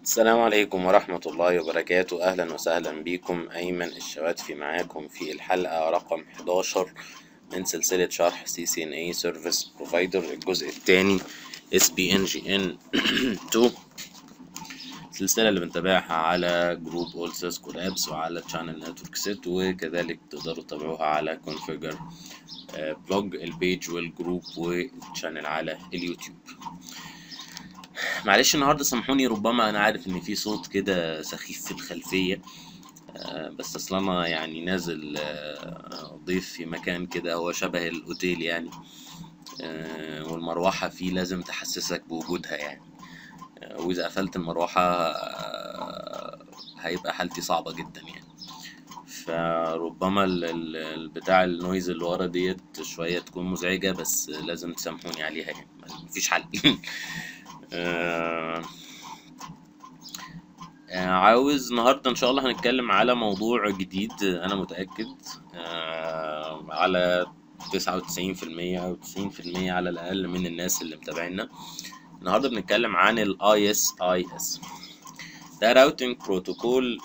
السلام عليكم ورحمة الله وبركاته أهلا وسهلا بكم أيمن الشواتفي معاكم في الحلقة رقم 11 من سلسلة شرح CCNA Service Provider الجزء الثاني SPNGN 2 السلسلة اللي بنتابعها على جروب All Cisco Labs وعلى Channel Network Set وكذلك تقدروا تتابعوها على Configure بلوج البيج والجروب والشانل على اليوتيوب معلش النهارده سامحوني ربما انا عارف ان في صوت كده سخيف في الخلفيه آه، بس اصل انا يعني نازل آه، ضيف في مكان كده هو شبه الاوتيل يعني آه، والمروحه فيه لازم تحسسك بوجودها يعني آه، واذا قفلت المروحه آه، هيبقى حالتي صعبه جدا يعني فربما ال- ال- البتاع النويز اللي ورا ديت شويه تكون مزعجه بس لازم تسامحوني عليها يعني مفيش حل آه، آه، عاوز النهارده ان شاء الله هنتكلم على موضوع جديد آه، انا متأكد آه، على تسعة وتسعين في المية أو تسعين في المية على الأقل من الناس اللي متابعينا النهارده بنتكلم عن ال ISIS ده راوتنج بروتوكول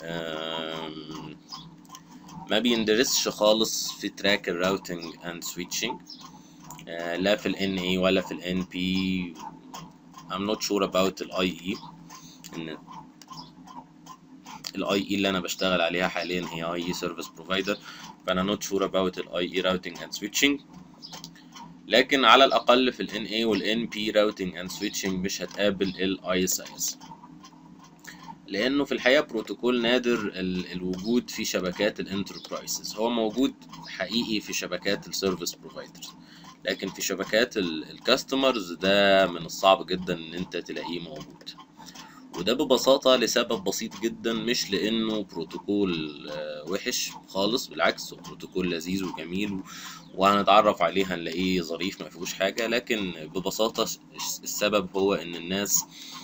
ما بيندرسش خالص في تراك الراوتنج اند سويتشنج لا في ال NA ولا في ال NP I'm not sure about ال IE ان الاي اي اللي انا بشتغل عليها حاليا هي اي اي سيرفيس بروفايدر فانا not sure about الاي اي راوتنج اند سويتشنج لكن على الاقل في الان اي والان بي راوتنج اند سويتشنج مش هتقابل الاي اس اي اس لانه في الحقيقه بروتوكول نادر ال- الوجود في شبكات الانتربرايزز هو موجود حقيقي في شبكات السيرفيس بروفايدرز لكن في شبكات الكاستمرز ده من الصعب جدا ان انت تلاقيه موجود وده ببساطة لسبب بسيط جدا مش لأنه بروتوكول آه، وحش خالص بالعكس هو بروتوكول لذيذ وجميل و- وهنتعرف عليه هنلاقيه ظريف ما فيهوش حاجة لكن ببساطة س- السبب هو إن الناس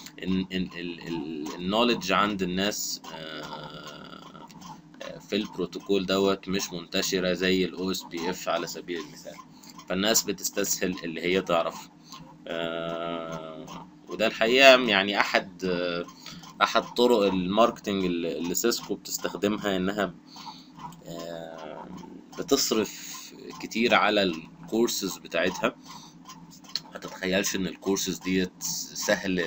النولج عند الناس آه، آه، في البروتوكول دوت مش منتشرة زي ال OSPF على سبيل المثال فالناس بتستسهل اللي هي تعرف آه، وده الحقيقة يعني أحد آه، أحد طرق الماركتينج اللي اللي سيسكو بتستخدمها إنها آه، بتصرف كتير على الكورسز بتاعتها ما تتخيلش إن الكورسز ديت سهل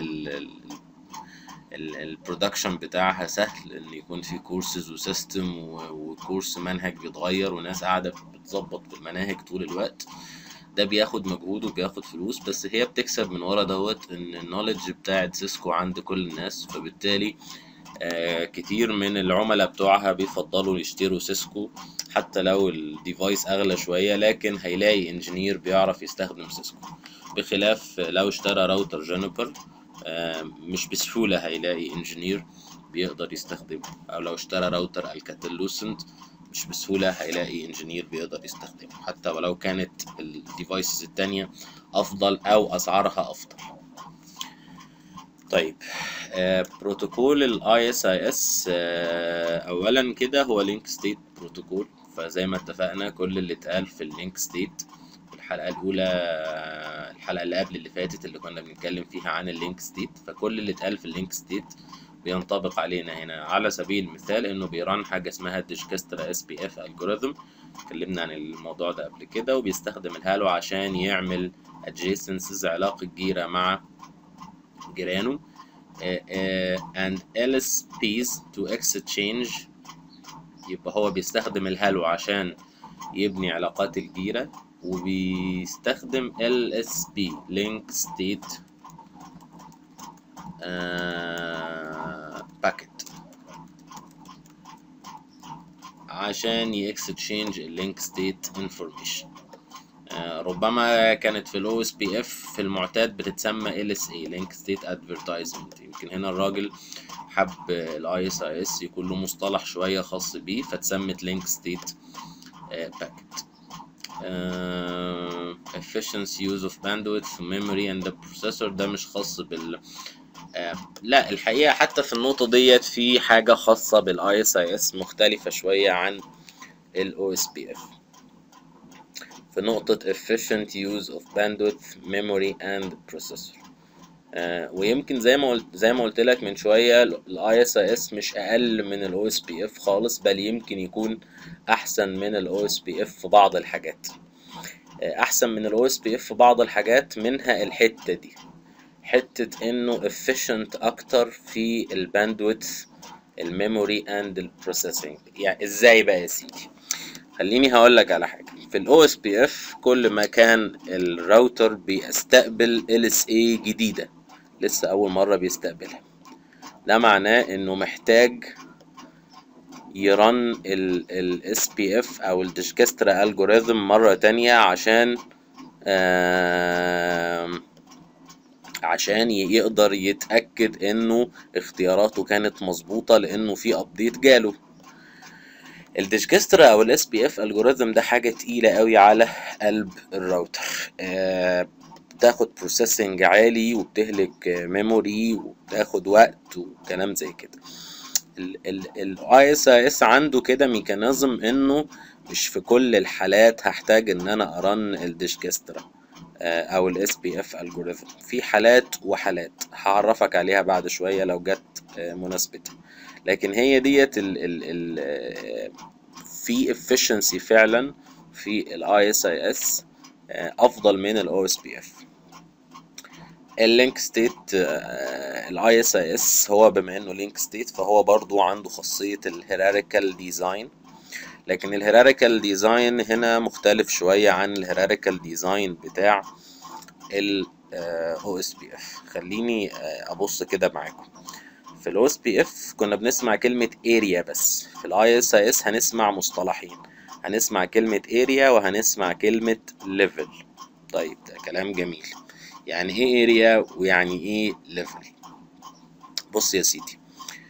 البرودكشن بتاعها سهل إن يكون في كورسز وسيستم وكورس منهج بيتغير وناس قاعدة بتظبط في المناهج طول الوقت ده بياخد مجهود وبياخد فلوس بس هي بتكسب من ورا دوت ان النولج بتاعت سيسكو عند كل الناس فبالتالي آه كتير من العملاء بتوعها بيفضلوا يشتروا سيسكو حتى لو الديفايس اغلى شوية لكن هيلاقي انجينير بيعرف يستخدم سيسكو بخلاف لو اشترى راوتر جونيبر آه مش بسهولة هيلاقي انجينير بيقدر يستخدمه او لو اشترى راوتر الكاتل لوسنت مش بسهولة هيلاقي انجينير بيقدر يستخدمه حتى ولو كانت الديفايسز التانية أفضل أو أسعارها أفضل طيب آه بروتوكول ال ISIS آه أولا كده هو لينك ستيت بروتوكول فزي ما اتفقنا كل اللي اتقال في اللينك ستيت الحلقة الأولى آه، الحلقة اللي قبل اللي فاتت اللي كنا بنتكلم فيها عن اللينك ستيت فكل اللي اتقال في اللينك ستيت بينطبق علينا هنا على سبيل المثال انه بيران حاجه اسمها الديجكسترا اس بي اف الجوريثم اتكلمنا عن الموضوع ده قبل كده وبيستخدم الهالو عشان يعمل adjacencies علاقه جيره مع جيرانه آه، آه، and LSPs to exchange يبقى هو بيستخدم الهالو عشان يبني علاقات الجيرة وبيستخدم LSP Link State باكيت عشان يكستشينج اللينك ستيت انفورميشن ربما كانت في الاو اس بي اف في المعتاد بتتسمى ال اس اي لينك ستيت ادفرتايزمنت يمكن هنا الراجل حب الاي اس اي اس يكون له مصطلح شويه خاص بيه فتسمت لينك ستيت باكيت efficiency use of bandwidth memory and the processor ده مش خاص بال آه، لا الحقيقة حتى في النقطة ديت في حاجة خاصة بالاي اس اي اس مختلفة شوية عن ال OSPF في نقطة efficient use of bandwidth memory and processor آه، ويمكن زي ما قلت زي ما قلت لك من شويه الاي اس اي اس مش اقل من الاو اس بي اف خالص بل يمكن يكون احسن من الاو اس بي اف في بعض الحاجات آه، احسن من الاو اس بي اف في بعض الحاجات منها الحته دي حته انه efficient اكتر في الباندويث الميموري اند البروسيسنج يعني ازاي بقى يا سيدي خليني هقول لك على حاجه في الاو اس بي اف كل ما كان الراوتر بيستقبل ال اس اي جديده لسه اول مره بيستقبلها ده معناه انه محتاج يرن الاس بي اف او الديجكسترا الجوريزم مره تانية عشان آم، عشان ي- يقدر يتاكد انه اختياراته كانت مظبوطه لانه في ابديت جاله الديجكسترا او الاس بي اف الجوريزم ده حاجه تقيله قوي على قلب الراوتر آه، بتاخد بروسيسنج عالي وبتهلك ميموري وبتاخد وقت وكلام زي كده الاي اس اي اس عنده كده ميكانيزم انه مش في كل الحالات هحتاج ان انا ارن الديجكسترا آه، او الاس بي اف الجوريزم في حالات وحالات هعرفك عليها بعد شويه لو جت آه، مناسبتها لكن هي ديت ال ال ال آه، في efficiency فعلا في الاي اس اي اس افضل من الاو اس بي اف اللينك ستيت الاي اس اي اس هو بما انه لينك ستيت فهو برضو عنده خاصيه الهيراريكال ديزاين لكن الهيراريكال ديزاين هنا مختلف شويه عن الهيراريكال ديزاين بتاع ال او اس بي اف خليني آه، ابص كده معاكم في الاو اس بي اف كنا بنسمع كلمة اريا بس في الاي اس اي اس هنسمع مصطلحين هنسمع كلمة اريا وهنسمع كلمة ليفل طيب ده كلام جميل يعني ايه اريا ويعني ايه ليفل بص يا سيدي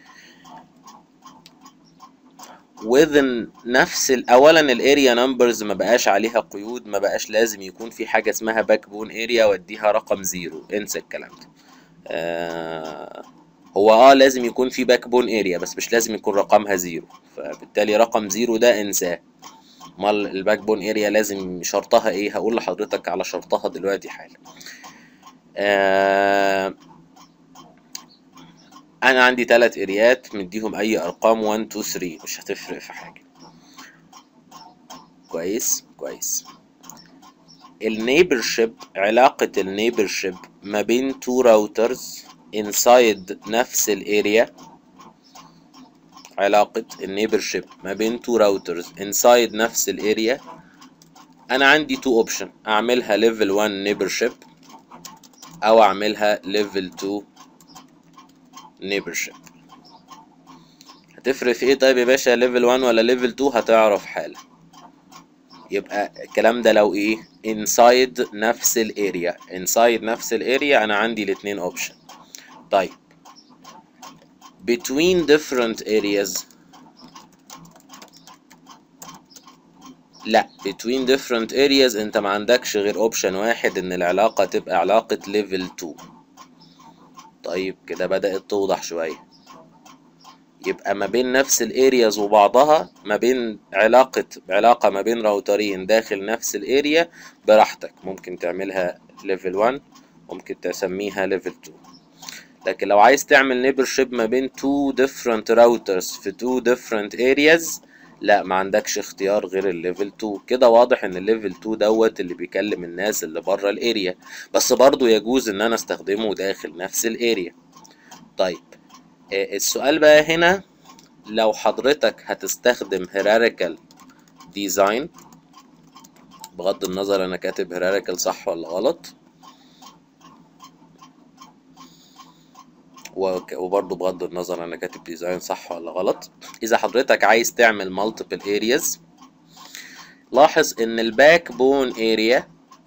within نفس ال- اولا الاريا نمبرز ما بقاش عليها قيود ما بقاش لازم يكون في حاجه اسمها باك بون اريا واديها رقم زيرو انسى الكلام ده آه هو اه لازم يكون في باك بون اريا بس مش لازم يكون رقمها زيرو فبالتالي رقم زيرو ده انساه امال الباك بون اريا لازم شرطها ايه هقول لحضرتك على شرطها دلوقتي حالا آه انا عندي تلات اريات مديهم اي ارقام 1 2 3 مش هتفرق في حاجه كويس كويس النيبرشيب علاقة النيبرشيب ما بين تو راوترز inside نفس الاريا علاقة النيبرشيب ما بين تو راوترز inside نفس الاريا انا عندي تو اوبشن اعملها ليفل 1 نيبرشيب او اعملها ليفل 2 نيبرشيب هتفرق في ايه طيب يا باشا ليفل 1 ولا ليفل 2 هتعرف حالا يبقى الكلام ده لو ايه inside نفس الاريا inside نفس الاريا انا عندي الاتنين اوبشن طيب between different areas لا between different areas انت ما عندكش غير اوبشن واحد ان العلاقة تبقى علاقة level 2 طيب كده بدأت توضح شوية يبقى ما بين نفس الارياز وبعضها ما بين علاقة علاقة ما بين راوترين داخل نفس الاريا براحتك ممكن تعملها ليفل 1 ممكن تسميها ليفل 2 لكن لو عايز تعمل نيبرشيب ما بين two different routers في two different areas لا ما عندكش اختيار غير الليفل 2 كده واضح ان الليفل 2 دوت اللي بيكلم الناس اللي بره الاريا بس برضو يجوز ان انا استخدمه داخل نفس الاريا طيب آه، السؤال بقى هنا لو حضرتك هتستخدم hierarchical design بغض النظر انا كاتب hierarchical صح ولا غلط وك- وبرضه بغض النظر انا كاتب ديزاين صح ولا غلط اذا حضرتك عايز تعمل multiple areas لاحظ ان الباك بون اريا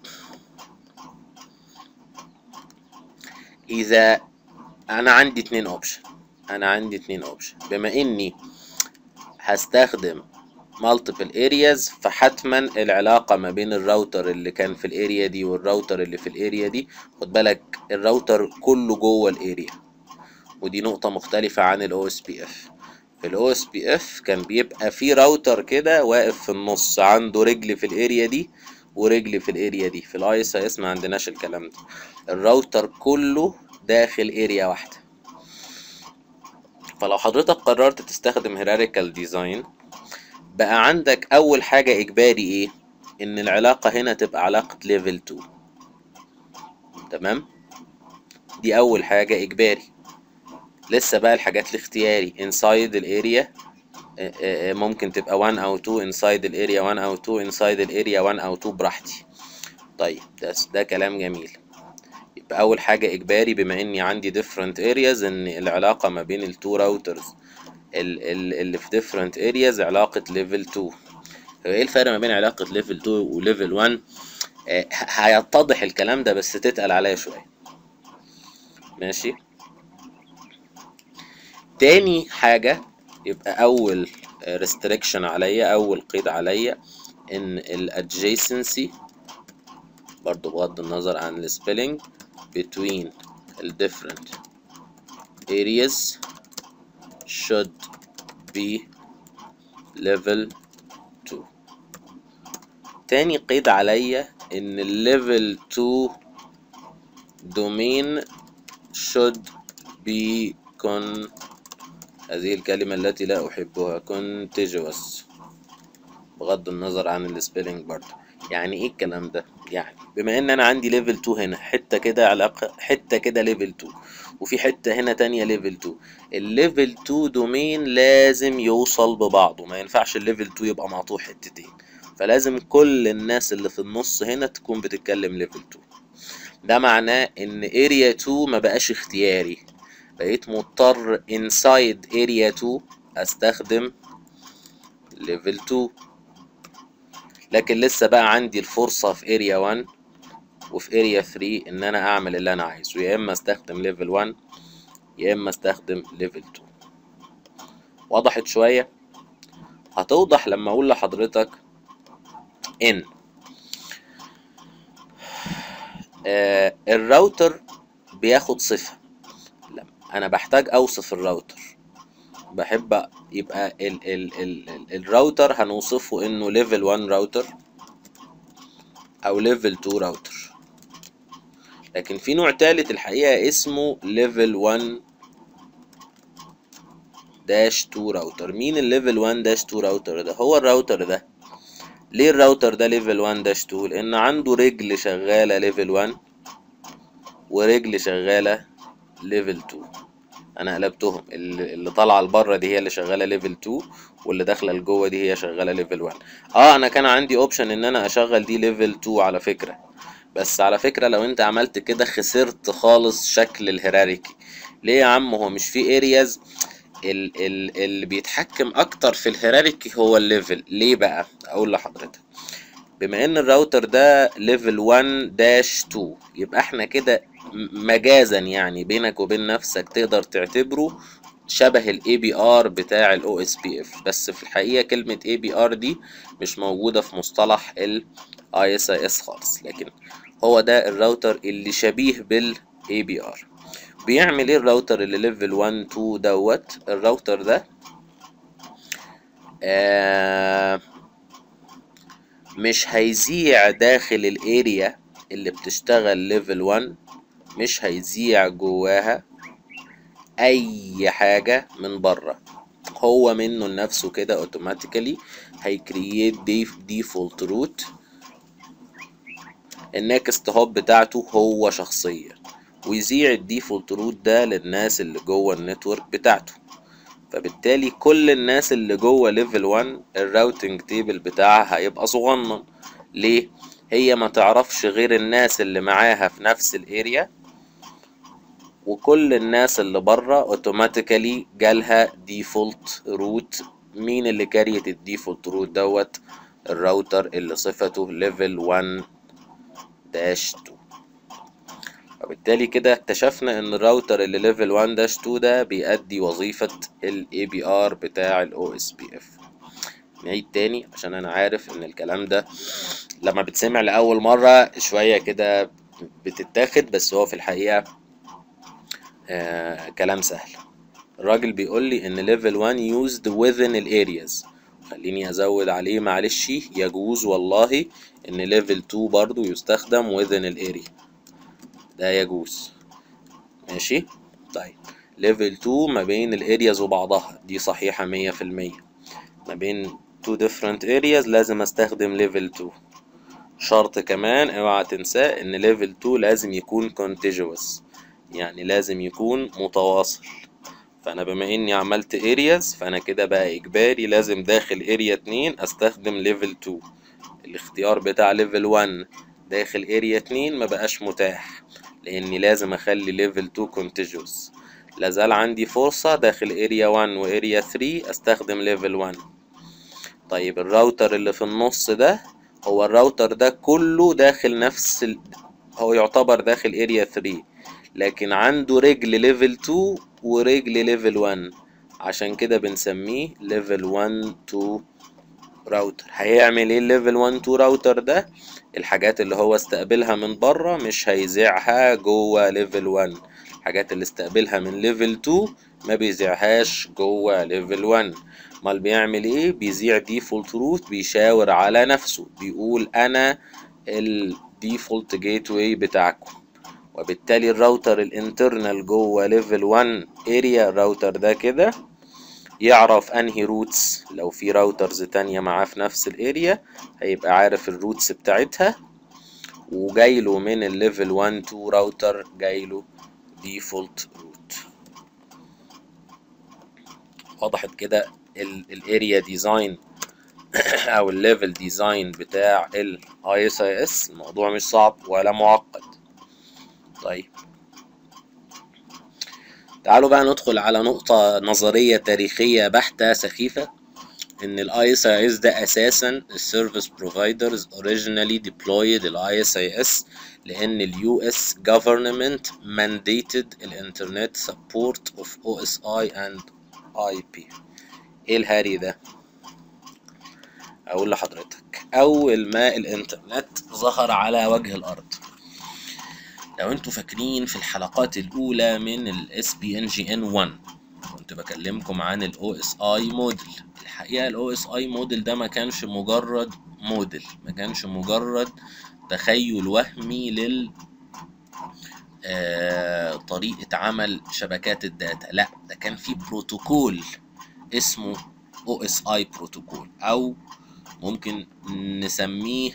اذا انا عندي اتنين اوبشن انا عندي اتنين اوبشن بما اني هستخدم multiple areas فحتما العلاقة ما بين الراوتر اللي كان في الاريا دي والراوتر اللي في الاريا دي خد بالك الراوتر كله جوه الاريا ودي نقطة مختلفة عن ال OSPF في ال OSPF كان بيبقى في راوتر كده واقف في النص عنده رجل في الاريا دي ورجل في الاريا دي في الاي اس اس ما عندناش الكلام ده الراوتر كله داخل اريا واحدة فلو حضرتك قررت تستخدم hierarchical design بقى عندك اول حاجة اجباري ايه ان العلاقة هنا تبقى علاقة level 2 تمام دي اول حاجة اجباري لسه بقى الحاجات الاختياري inside الاريا ممكن تبقى 1 او 2 inside الاريا 1 او 2 inside الاريا 1 او 2 براحتي طيب ده ده كلام جميل يبقى اول حاجة اجباري بما اني عندي different areas ان العلاقة ما بين التو راوترز اللي في different areas علاقة level 2 هو ايه الفرق ما بين علاقة level 2 و level 1 آه هيتضح الكلام ده بس تتقل عليا شوية ماشي تاني حاجة يبقى أول restriction عليا أول قيد عليا إن ال adjacency برضو بغض النظر عن ال spelling between ال different areas should be level 2 تاني قيد عليا إن ال level 2 domain should be con هذه الكلمة التي لا أحبها contiguous بغض النظر عن السبيلنج برضه يعني ايه الكلام ده يعني بما ان انا عندي ليفل 2 هنا حته كده علاقه حته كده ليفل 2 وفي حته هنا تانية ليفل 2 الليفل 2 دومين لازم يوصل ببعضه ما ينفعش الليفل 2 يبقى مقطوع حتتين فلازم كل الناس اللي في النص هنا تكون بتتكلم ليفل 2 ده معناه ان اريا 2 ما بقاش اختياري بقيت مضطر inside area 2 استخدم level 2 لكن لسه بقى عندي الفرصة في area 1 وفي area 3 ان انا اعمل اللي انا عايزه يا اما استخدم level 1 يا اما استخدم level 2 وضحت شوية هتوضح لما اقول لحضرتك ان آه الراوتر بياخد صفة انا بحتاج اوصف الراوتر بحب يبقى ال ال ال ال الراوتر هنوصفه انه ليفل 1 راوتر او ليفل 2 راوتر لكن في نوع تالت الحقيقة اسمه ليفل 1 داش 2 راوتر مين الليفل 1 داش 2 راوتر ده هو الراوتر ده ليه الراوتر ده ليفل 1 داش 2 لان عنده رجل شغالة ليفل 1 ورجل شغالة ليفل 2 انا قلبتهم اللي طالعه لبره دي هي اللي شغاله ليفل 2 واللي داخله لجوه دي هي شغاله ليفل 1 اه انا كان عندي اوبشن ان انا اشغل دي ليفل 2 على فكره بس على فكره لو انت عملت كده خسرت خالص شكل الهيراركي ليه يا عم هو مش في ارياز ال ال اللي بيتحكم اكتر في الهيراركي هو الليفل ليه بقى اقول لحضرتك بما ان الراوتر ده ليفل 1 داش 2 يبقى احنا كده مجازا يعني بينك وبين نفسك تقدر تعتبره شبه الاي بي ار بتاع الاو اس بي اف بس في الحقيقه كلمه اي بي ار دي مش موجوده في مصطلح الاي اس اي اس خالص لكن هو ده الراوتر اللي شبيه بالاي بي ار بيعمل ايه الراوتر اللي ليفل 1 2 دوت الراوتر ده آه مش هيذيع داخل الاريا اللي بتشتغل ليفل 1 مش هيذيع جواها اي حاجة من بره هو منه لنفسه كده اوتوماتيكالي هيكرييت ديفولت روت النكست هوب بتاعته هو شخصيا ويذيع الديفولت روت ده للناس اللي جوه النتورك بتاعته فبالتالي كل الناس اللي جوه ليفل 1 الراوتنج تيبل بتاعها هيبقى صغنن ليه هي ما تعرفش غير الناس اللي معاها في نفس الاريا وكل الناس اللي بره اوتوماتيكالي جالها ديفولت روت مين اللي كاريت الديفولت روت دوت الراوتر اللي صفته ليفل 1 داش 2 وبالتالي كده اكتشفنا ان الراوتر اللي ليفل 1 داش 2 ده بيأدي وظيفة ال APR بتاع ال OSPF نعيد تاني عشان انا عارف ان الكلام ده لما بتسمع لأول مرة شوية كده بتتاخد بس هو في الحقيقة آه كلام سهل الراجل بيقول لي ان ليفل 1 used within ال areas خليني ازود عليه معلش يجوز والله ان ليفل 2 برضو يستخدم within ال area ده يجوز ماشي طيب ليفل 2 ما بين الارياز وبعضها دي صحيحة مية في المية ما بين two different areas لازم استخدم ليفل 2 شرط كمان اوعى تنساه ان ليفل 2 لازم يكون contiguous يعني لازم يكون متواصل فانا بما اني عملت areas فانا كده بقى اجباري لازم داخل area 2 استخدم ليفل 2 الاختيار بتاع ليفل 1 داخل area 2 ما بقاش متاح لاني لازم اخلي ليفل 2 contiguous لازال عندي فرصة داخل area 1 و area 3 استخدم ليفل 1 طيب الراوتر اللي في النص ده هو الراوتر ده كله داخل نفس ال... هو يعتبر داخل اريا 3 لكن عنده رجل ليفل 2 ورجل ليفل 1 عشان كده بنسميه ليفل 1 2 راوتر هيعمل ايه الليفل 1 2 راوتر ده الحاجات اللي هو استقبلها من بره مش هيذيعها جوه ليفل 1 الحاجات اللي استقبلها من ليفل 2 ما بيذيعهاش جوه ليفل 1 امال بيعمل ايه بيذيع ديفولت روت بيشاور على نفسه بيقول انا الديفولت جيت واي بتاعكم وبالتالي الراوتر الانترنال جوه ليفل 1 اريا الراوتر ده كده يعرف انهي روتس لو في راوترز تانية معاه في نفس الاريا هيبقى عارف الروتس بتاعتها وجايله من الليفل 1 2 راوتر جايله ديفولت روت وضحت كده الاريا ديزاين او الليفل ديزاين بتاع الاي اس اي اس الموضوع مش صعب ولا معقد طيب تعالوا بقى ندخل على نقطة نظرية تاريخية بحتة سخيفة ان الاي اس اي اس ده اساسا السيرفيس بروفايدرز originally deployed الاي اس اي اس لان اليو اس government mandated الانترنت support of OSI and IP ايه الهاري ده اقول لحضرتك اول ما الانترنت ظهر على وجه الارض لو انتوا فاكرين في الحلقات الاولى من الاس بي ان جي ان 1 كنت بكلمكم عن الاو اس اي موديل الحقيقه الاو اس اي موديل ده ما كانش مجرد موديل ما كانش مجرد تخيل وهمي لل آه طريقة عمل شبكات الداتا لا ده كان في بروتوكول اسمه او اس اي بروتوكول او ممكن نسميه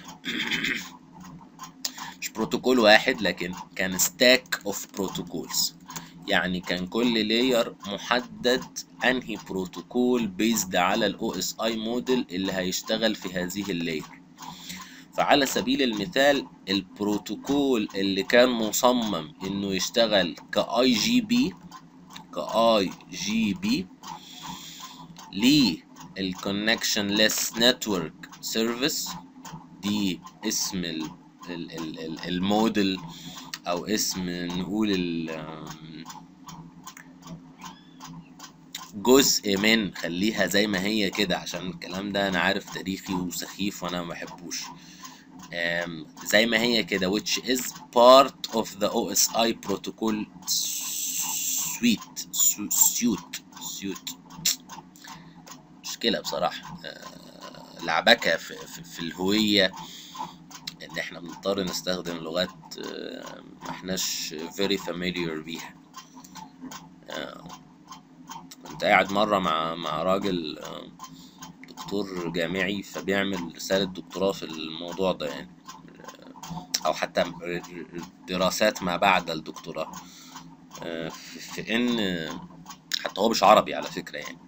مش بروتوكول واحد لكن كان ستاك اوف بروتوكولز يعني كان كل لاير محدد انهي بروتوكول بيزد على الاو اس اي موديل اللي هيشتغل في هذه اللاير فعلى سبيل المثال البروتوكول اللي كان مصمم انه يشتغل كاي جي بي كاي جي بي للكونكشن ليس نتورك سيرفيس دي اسم ال ال ال ال الموديل او اسم نقول ال جزء من خليها زي ما هي كده عشان الكلام ده انا عارف تاريخي وسخيف وانا ما بحبوش زي ما هي كده which is part of the OSI protocol suite suite suite مشكلة بصراحة لعبكة في, في, في الهوية ان احنا بنضطر نستخدم لغات ما احناش very familiar بيها كنت قاعد مرة مع مع راجل دكتور جامعي فبيعمل رسالة دكتوراه في الموضوع ده يعني أو حتى دراسات ما بعد الدكتوراه في إن حتى هو مش عربي على فكرة يعني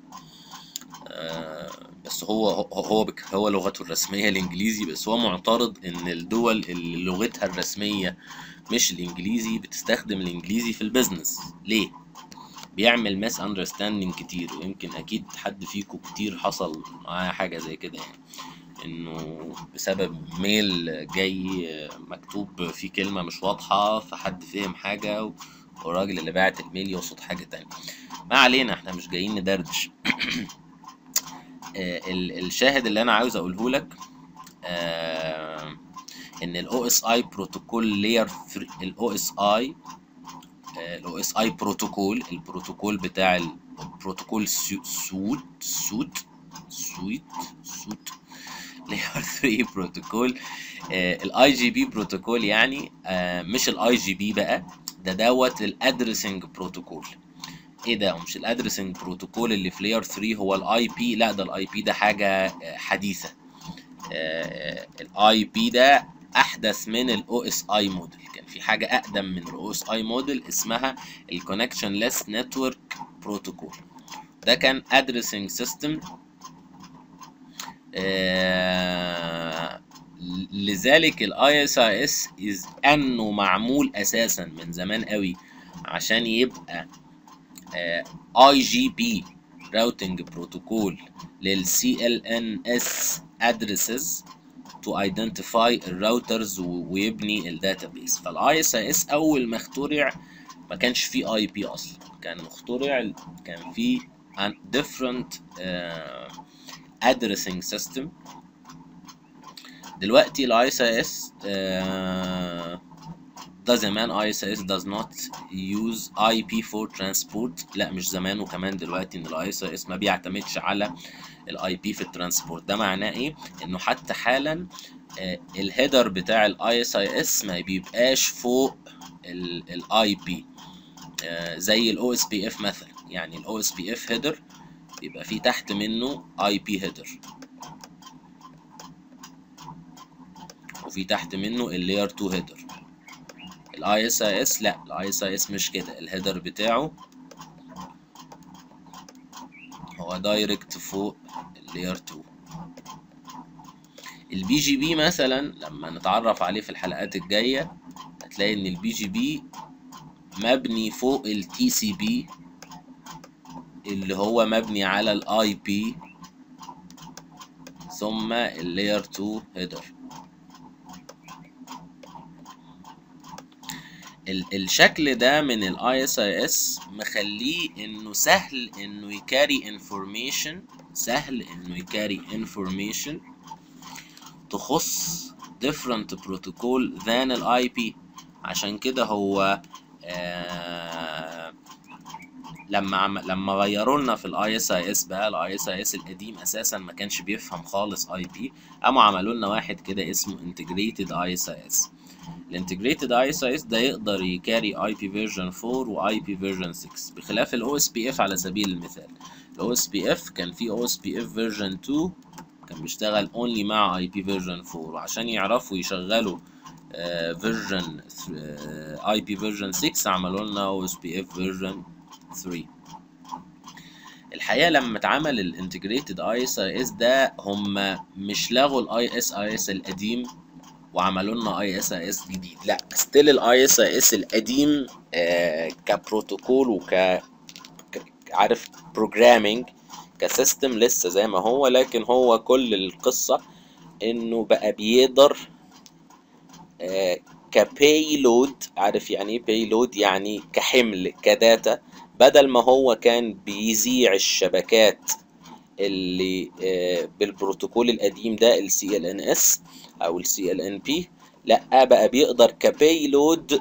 بس هو هو هو لغته الرسمية الإنجليزي بس هو معترض إن الدول اللي لغتها الرسمية مش الإنجليزي بتستخدم الإنجليزي في البيزنس ليه؟ بيعمل ماس اندرستاندينج كتير ويمكن اكيد حد فيكم كتير حصل معاه حاجه زي كده يعني انه بسبب ميل جاي مكتوب فيه كلمه مش واضحه فحد فهم حاجه والراجل اللي باعت الميل يقصد حاجه تانية ما علينا احنا مش جايين ندردش الشاهد اللي انا عاوز اقوله لك ان الاو اس اي بروتوكول لاير الاو اس اي الاو اس اي بروتوكول البروتوكول بتاع البروتوكول سوت سوت سويت سوت لاير 3 بروتوكول الاي جي بي بروتوكول يعني آه مش الاي جي بي بقى ده دوت الادرسنج بروتوكول ايه ده مش الادرسنج بروتوكول اللي في لاير 3 هو الاي بي لا ده الاي بي ده حاجه آه، حديثه الاي بي ده احدث من الاو اس اي موديل كان في حاجه اقدم من الاو اس اي موديل اسمها الكونكشن ليس نتورك بروتوكول ده كان ادرسنج سيستم لذلك الاي اس اي اس از انه معمول اساسا من زمان قوي عشان يبقى اي جي بي راوتنج بروتوكول للسي ال ان اس ادريسز تو ايدنتيفاي الراوترز ويبني الداتابيس فالاي اس اي اس اول ما اخترع ما كانش فيه اي بي اصلا كان مخترع كان فيه an different uh, addressing system دلوقتي ال ISIS uh, ده زمان ISIS does not use IP for transport لا مش زمان وكمان دلوقتي ان ال ISIS ما بيعتمدش على ال IP في الترانسبورت ده معناه ايه انه حتى حالا uh, الهيدر بتاع ال ISIS ما بيبقاش فوق ال IP uh, زي ال OSPF مثلا يعني ال OSPF هيدر بيبقى فيه تحت منه IP هيدر وفي تحت منه اللاير 2 هيدر الاي اس اي اس لا الاي اس اي اس مش كده الهيدر بتاعه هو دايركت فوق اللاير 2 البي جي بي مثلا لما نتعرف عليه في الحلقات الجايه هتلاقي ان البي جي بي مبني فوق التي سي بي اللي هو مبني على الاي بي ثم اللاير 2 هيدر الشكل ده من الاي اس اي اس مخليه انه سهل انه يكاري انفورميشن سهل انه يكاري انفورميشن تخص different protocol than الاي بي عشان كده هو آه لما عم لما غيروا لنا في الاي اس اي اس بقى الاي اس اي اس القديم اساسا ما كانش بيفهم خالص اي بي قاموا عملوا لنا واحد كده اسمه انتجريتد اي اس اي اس الانتجريتد اي اس اس ده يقدر يكاري اي بي فيرجن 4 واي بي فيرجن 6 بخلاف الاو اس بي اف على سبيل المثال الاو اس بي اف كان في او اس بي اف فيرجن 2 كان بيشتغل اونلي مع اي بي فيرجن 4 وعشان يعرفوا يشغلوا فيرجن اي بي فيرجن 6 عملوا لنا او اس بي اف فيرجن 3 الحقيقه لما اتعمل الانتجريتد اي اس اي اس ده هم مش لغوا الاي اس اي اس القديم وعملوا لنا اي اس اي اس جديد لا ستيل الاي اس اي اس القديم آه كبروتوكول وك عارف بروجرامينج كسيستم لسه زي ما هو لكن هو كل القصه انه بقى بيقدر آه كبايلود عارف يعني ايه بايلود يعني كحمل كداتا بدل ما هو كان بيذيع الشبكات اللي آه بالبروتوكول القديم ده ال CLNS او ال CLNP لا بقى بيقدر كبايلود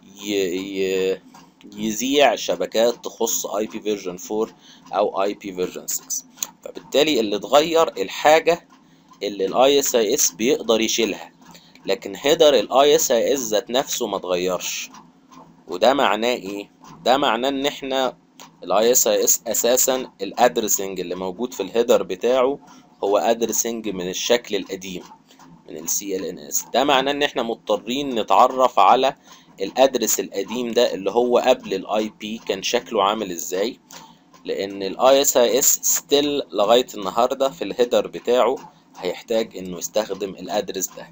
يذيع شبكات تخص IP version 4 او IP version 6 فبالتالي اللي اتغير الحاجة اللي ال ISIS بيقدر يشيلها لكن هيدر ال ISIS ذات نفسه ما اتغيرش وده معناه ايه ده معناه ان احنا الاي اس اي اس اساسا الادرسنج اللي موجود في الهيدر بتاعه هو ادرسنج من الشكل القديم من السي ال ان اس ده معناه ان احنا مضطرين نتعرف على الادرس القديم ده اللي هو قبل الاي بي كان شكله عامل ازاي لان الاي اس اي اس ستيل لغايه النهارده في الهيدر بتاعه هيحتاج انه يستخدم الادرس ده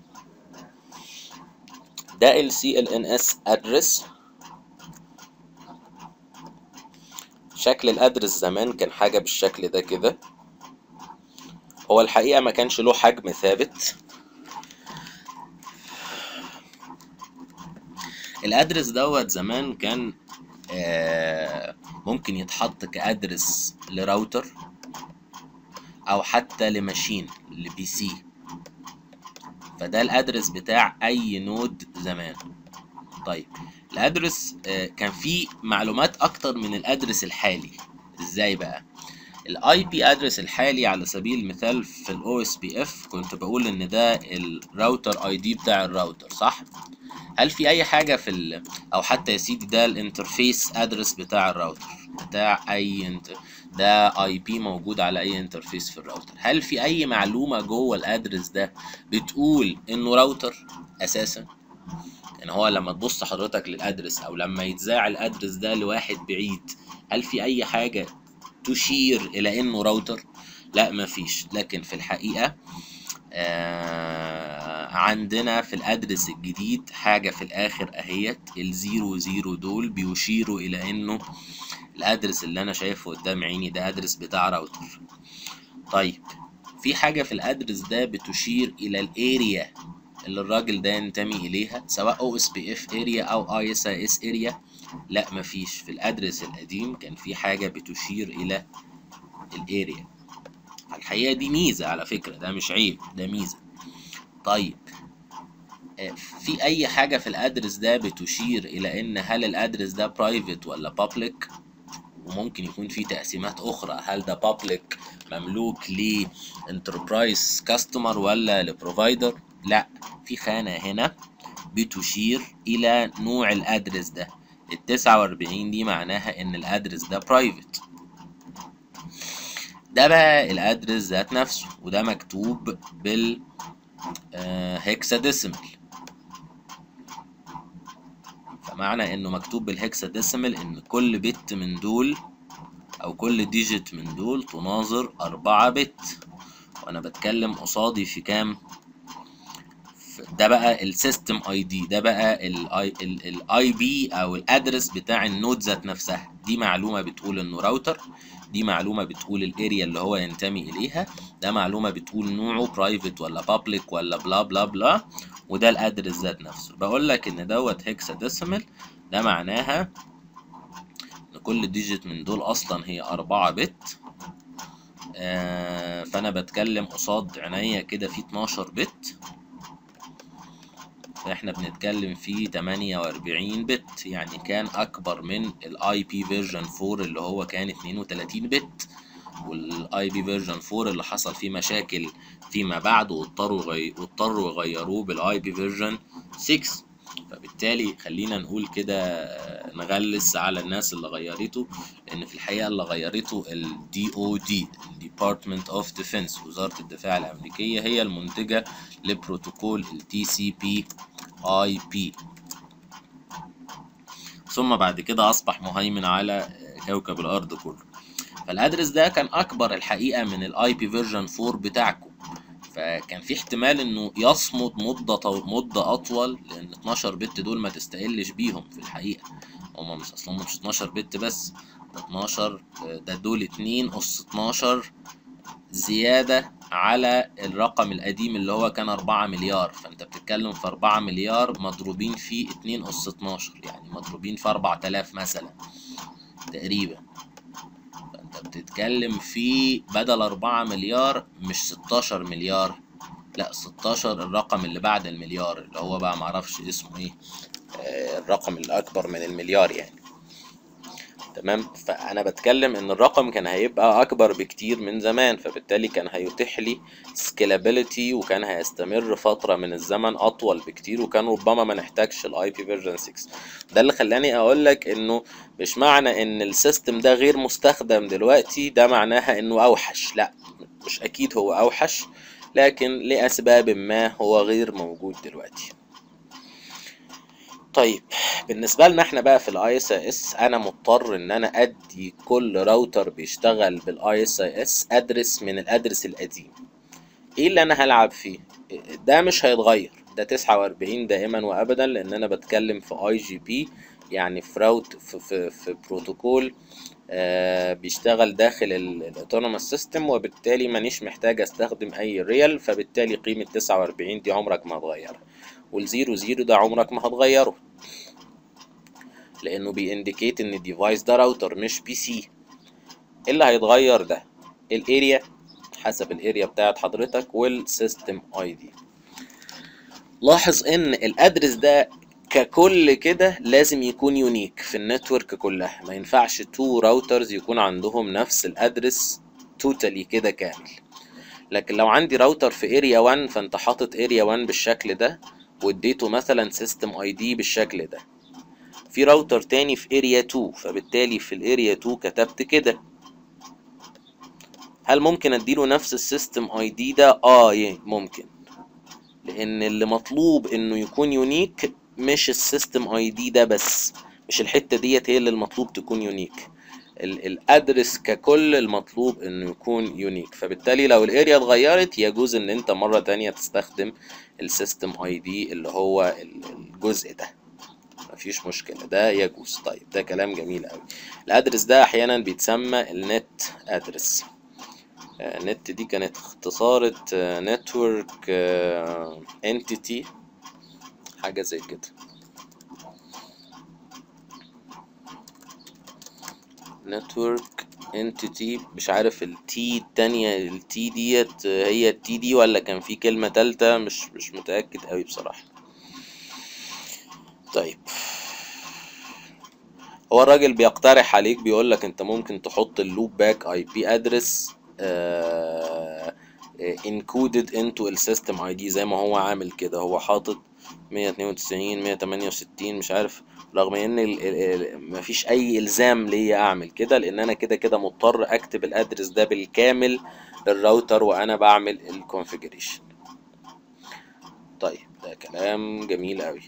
ده ال CLNS address شكل الادرس زمان كان حاجة بالشكل ده كده هو الحقيقة ما كانش له حجم ثابت الادرس دوت زمان كان آه ممكن يتحط كادرس لراوتر او حتى لماشين لبي سي فده الادرس بتاع اي نود زمان طيب الادرس كان فيه معلومات اكتر من الادرس الحالي ازاي بقى الاي بي ادرس الحالي على سبيل المثال في الاو اس بي اف كنت بقول ان ده الراوتر اي دي بتاع الراوتر صح هل في اي حاجه في ال... او حتى يا سيدي ده الانترفيس ادرس بتاع الراوتر بتاع اي انت... ده اي بي موجود على اي انترفيس في الراوتر هل في اي معلومه جوه الادرس ده بتقول انه راوتر اساسا يعني هو لما تبص حضرتك للادرس او لما يتذاع الادرس ده لواحد بعيد هل في اي حاجه تشير الى انه راوتر لا مفيش لكن في الحقيقه آه عندنا في الادرس الجديد حاجة في الاخر اهيت الزيرو زيرو دول بيشيروا الى انه الادرس اللي انا شايفه قدام عيني ده ادرس بتاع راوتر طيب في حاجة في الادرس ده بتشير الى الاريا اللي الراجل ده ينتمي اليها سواء او اس بي اف اريا او اي اس اي اس اريا لا مفيش في الادرس القديم كان في حاجة بتشير الى الاريا الحقيقة دي ميزة على فكرة ده مش عيب ده ميزة طيب في أي حاجة في الأدرس ده بتشير إلى إن هل الأدرس ده برايفت ولا بابليك وممكن يكون في تقسيمات أخرى هل ده بابليك مملوك لانتربرايز كاستمر ولا لبروفايدر لا في خانة هنا بتشير إلى نوع الأدرس ده التسعة وأربعين دي معناها إن الأدرس ده برايفت ده بقى الادرس ذات نفسه وده مكتوب بال هيكساديسيمال فمعنى انه مكتوب بالهيكساديسيمال ان كل بت من دول او كل ديجيت من دول تناظر أربعة بت وانا بتكلم قصادي في كام ده بقى السيستم اي دي ده بقى الاي بي او الادرس بتاع النود ذات نفسها دي معلومه بتقول انه راوتر دي معلومه بتقول الاريا اللي هو ينتمي اليها ده معلومه بتقول نوعه برايفت ولا بابليك ولا بلا بلا بلا وده الادرس ذات نفسه بقول لك ان دوت هيكسا ديسيمال ده معناها ان كل ديجيت من دول اصلا هي أربعة بت آه فانا بتكلم قصاد عينيا كده في 12 بت فاحنا بنتكلم في 48 بت يعني كان اكبر من الاي بي فيرجن 4 اللي هو كان 32 بت والاي بي فيرجن 4 اللي حصل فيه مشاكل فيما بعد واضطروا غي... واضطروا يغيروه بالاي بي فيرجن 6 فبالتالي خلينا نقول كده نغلس على الناس اللي غيرته لان في الحقيقه اللي غيرته الدي او دي Department of Defense وزاره الدفاع الامريكيه هي المنتجه لبروتوكول التي سي بي اي بي ثم بعد كده اصبح مهيمن على كوكب الارض كله فالادرس ده كان اكبر الحقيقه من الاي بي فيرجن 4 بتاعكم فكان في احتمال انه يصمد مده مده اطول لان 12 بت دول ما تستقلش بيهم في الحقيقه هما مش اصلا مش 12 بت بس ده 12 ده دول 2 اس 12 زياده على الرقم القديم اللي هو كان 4 مليار فانت بتتكلم في 4 مليار مضروبين في 2 اس 12 يعني مضروبين في 4000 مثلا تقريبا فانت بتتكلم في بدل 4 مليار مش 16 مليار لا 16 الرقم اللي بعد المليار اللي هو بقى معرفش اسمه ايه آه الرقم الاكبر من المليار يعني تمام فانا بتكلم ان الرقم كان هيبقى اكبر بكتير من زمان فبالتالي كان هيتيح لي سكيلابيليتي وكان هيستمر فتره من الزمن اطول بكتير وكان ربما ما نحتاجش الاي بي فيرجن 6 ده اللي خلاني اقول لك انه مش معنى ان السيستم ده غير مستخدم دلوقتي ده معناها انه اوحش لا مش اكيد هو اوحش لكن لاسباب ما هو غير موجود دلوقتي طيب بالنسبه لنا احنا بقى في الاي اس اس انا مضطر ان انا ادي كل راوتر بيشتغل بالاي اس اس ادرس من الادرس القديم ايه اللي انا هلعب فيه ده مش هيتغير ده 49 دائما وابدا لان انا بتكلم في اي جي بي يعني في راوت في في, في بروتوكول آه بيشتغل داخل الاوتونوموس سيستم وبالتالي مانيش محتاج استخدم اي ريال فبالتالي قيمه 49 دي عمرك ما هتغيرها والزيرو زيرو ده عمرك ما هتغيره لانه بينديكيت ان الديفايس ده راوتر مش بي سي اللي هيتغير ده الاريا حسب الاريا بتاعت حضرتك والسيستم اي دي لاحظ ان الادرس ده ككل كده لازم يكون يونيك في النتورك كلها ما ينفعش تو راوترز يكون عندهم نفس الادرس توتالي كده كامل لكن لو عندي راوتر في اريا 1 فانت حاطط اريا 1 بالشكل ده واديته مثلا سيستم اي دي بالشكل ده في راوتر تاني في اريا 2 فبالتالي في الاريا 2 كتبت كده هل ممكن اديله نفس السيستم اي دي ده اه يه ممكن لان اللي مطلوب انه يكون يونيك مش السيستم اي دي ده بس مش الحته ديت هي اللي المطلوب تكون يونيك الادرس ككل المطلوب انه يكون يونيك فبالتالي لو الاريا اتغيرت يجوز ان انت مره تانية تستخدم السيستم اي دي اللي هو الجزء ده مفيش مشكله ده يجوز طيب ده كلام جميل قوي الادرس ده احيانا بيتسمى النت ادرس نت دي كانت اختصارة نتورك انتيتي حاجة زي كده نتورك انتيتي مش عارف التي التانية التي ديت هي التي دي ولا كان في كلمة تالتة مش مش متأكد قوي بصراحة طيب هو الراجل بيقترح عليك بيقولك انت ممكن تحط اللوب باك اي بي ادرس انكودد انتو السيستم اي دي زي ما هو عامل كده هو حاطط 192 168 مش عارف رغم ان ال ال مفيش اي الزام ليا اعمل كده لان انا كده كده مضطر اكتب الادرس ده بالكامل للراوتر وانا بعمل الكونفيجريشن طيب ده كلام جميل قوي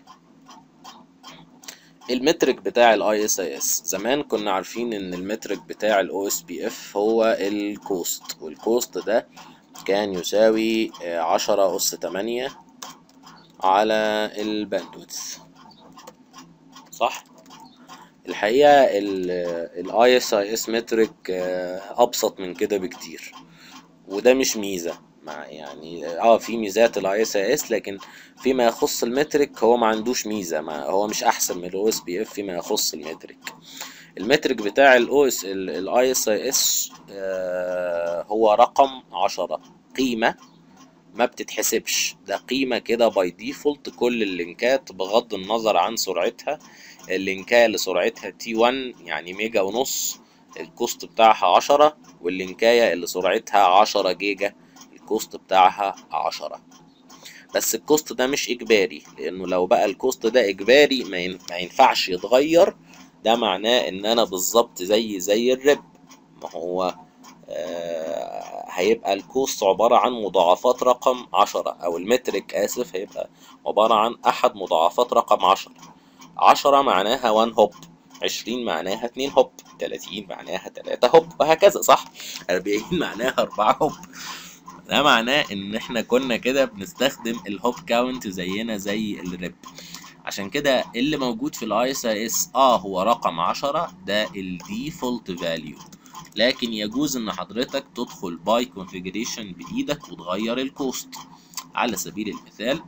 المترك بتاع الاي اس اي اس زمان كنا عارفين ان المترك بتاع الاو اس بي اف هو الكوست والكوست ده كان يساوي عشرة اس تمانية على الباندويث صح الحقيقة الاي اس اي اس مترك ابسط من كده بكتير وده مش ميزة مع يعني اه في ميزات الاي اس اي اس لكن فيما يخص المترك هو ما عندوش ميزه ما هو مش احسن من الاو اس بي اف فيما يخص المترك المترك بتاع الاو اس الاي اس اي اس هو رقم عشرة قيمه ما بتتحسبش ده قيمه كده باي ديفولت كل اللينكات بغض النظر عن سرعتها اللينكايه اللي سرعتها تي 1 يعني ميجا ونص الكوست بتاعها عشرة واللينكايه اللي سرعتها عشرة جيجا الكوست بتاعها عشرة بس الكوست ده مش اجباري لانه لو بقى الكوست ده اجباري ما ينفعش يتغير ده معناه ان انا بالظبط زي زي الرب ما هو آه هيبقى الكوست عبارة عن مضاعفات رقم عشرة او المترك اسف هيبقى عبارة عن احد مضاعفات رقم عشرة عشرة معناها وان هوب عشرين معناها اتنين هوب تلاتين معناها تلاتة هوب وهكذا صح اربعين معناها اربعة هوب ده معناه ان احنا كنا كده بنستخدم الهوب كاونت زينا زي الريب عشان كده اللي موجود في الاي اس اي اس اه هو رقم عشرة ده الديفولت فاليو لكن يجوز ان حضرتك تدخل باي كونفيجريشن بايدك وتغير الكوست على سبيل المثال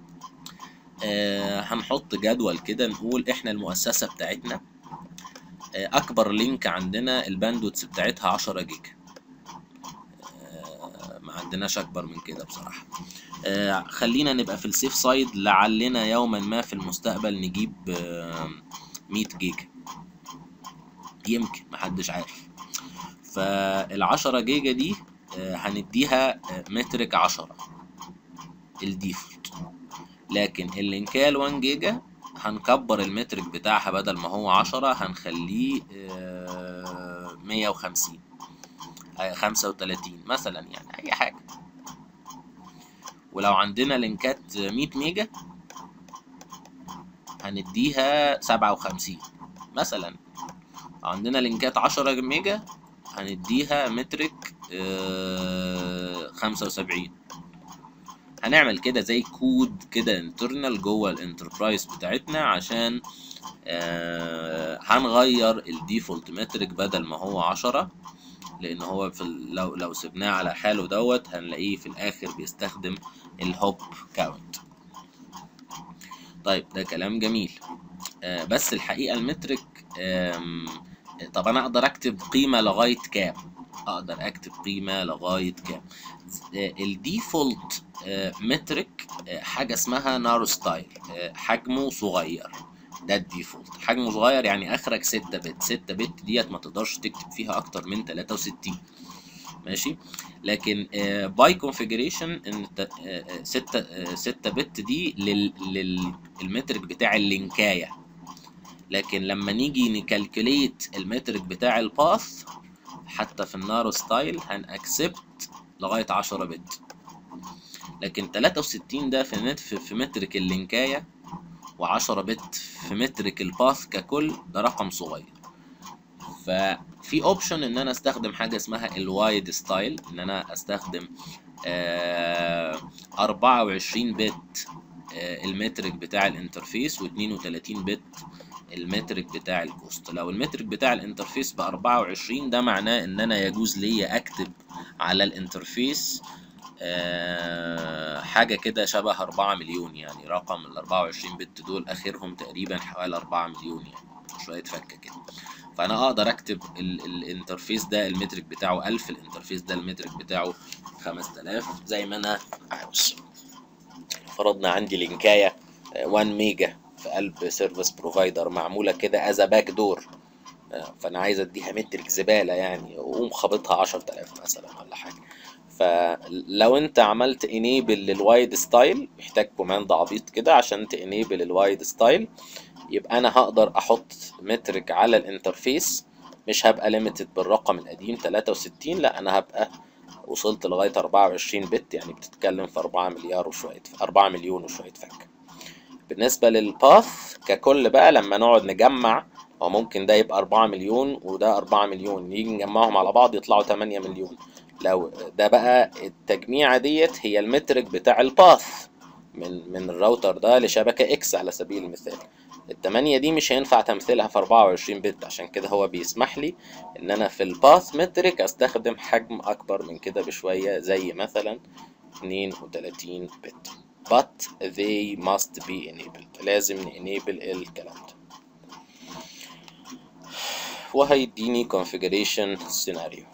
آه هنحط جدول كده نقول احنا المؤسسة بتاعتنا آه اكبر لينك عندنا الباندوتس بتاعتها عشرة جيجا ما عندناش اكبر من كده بصراحه آه خلينا نبقى في السيف سايد لعلنا يوما ما في المستقبل نجيب آه 100 جيجا يمكن محدش عارف فالعشرة جيجا دي آه هنديها مترك عشرة الديفولت لكن اللينكايه ال 1 جيجا هنكبر المترك بتاعها بدل ما هو عشرة هنخليه مية وخمسين خمسة وتلاتين مثلا يعني أي حاجة ولو عندنا لينكات مية ميجا هنديها سبعة وخمسين مثلا عندنا لينكات عشرة ميجا هنديها مترك خمسة وسبعين هنعمل كده زي كود كده انترنال جوه الانتربرايز بتاعتنا عشان آه هنغير الديفولت مترك بدل ما هو عشرة لان هو في لو لو سبناه على حاله دوت هنلاقيه في الاخر بيستخدم الهوب كاونت طيب ده كلام جميل آه بس الحقيقه المترك طب انا اقدر اكتب قيمه لغايه كام اقدر اكتب قيمه لغايه كام آه الديفولت آه مترك حاجه اسمها نارو ستايل حجمه صغير ده الديفولت حجمه صغير يعني اخرك 6 بت 6 بت ديت ما تقدرش تكتب فيها اكتر من 63 ماشي لكن باي كونفيجريشن ان 6 6 بت دي لل للمترك بتاع اللينكايه لكن لما نيجي نكالكوليت المترك بتاع الباث حتى في النارو ستايل هنأكسبت لغايه 10 بت لكن 63 ده في نت في في مترك اللينكايه و10 بت في مترك الباث ككل ده رقم صغير ففي اوبشن ان انا استخدم حاجه اسمها الوايد ستايل ان انا استخدم آه 24 بت آه المترك بتاع الانترفيس و32 بت المترك بتاع الكوست لو المترك بتاع الانترفيس ب 24 ده معناه ان انا يجوز ليا اكتب على الانترفيس آه حاجة كده شبه 4 مليون يعني رقم ال 24 بت دول اخرهم تقريبا حوالي 4 مليون يعني شوية فكة كده فانا اقدر اكتب ال الانترفيس ده المترك بتاعه 1000 الانترفيس ده المترك بتاعه 5000 زي ما انا عاوز فرضنا عندي لينكايه 1 ميجا في قلب سيرفيس بروفايدر معموله كده از باك دور فانا عايز اديها مترك زباله يعني واقوم خابطها 10000 مثلا ولا حاجه فلو انت عملت انيبل للوايد ستايل محتاج كوماند عبيط كده عشان تانيبل الوايد ستايل يبقى انا هقدر احط مترك على الانترفيس مش هبقى ليميتد بالرقم القديم 63 لا انا هبقى وصلت لغايه 24 بت يعني بتتكلم في 4 مليار وشويه 4 مليون وشويه فك بالنسبه للباث ككل بقى لما نقعد نجمع هو ممكن ده يبقى 4 مليون وده 4 مليون نيجي نجمعهم على بعض يطلعوا 8 مليون لو ده بقى التجميعه ديت هي المترك بتاع الباث من من الراوتر ده لشبكه اكس على سبيل المثال التمانية دي مش هينفع تمثيلها في 24 بت عشان كده هو بيسمح لي ان انا في الباث مترك استخدم حجم اكبر من كده بشوية زي مثلا 32 بت but they must be enabled لازم enable الكلام ده وهيديني configuration scenario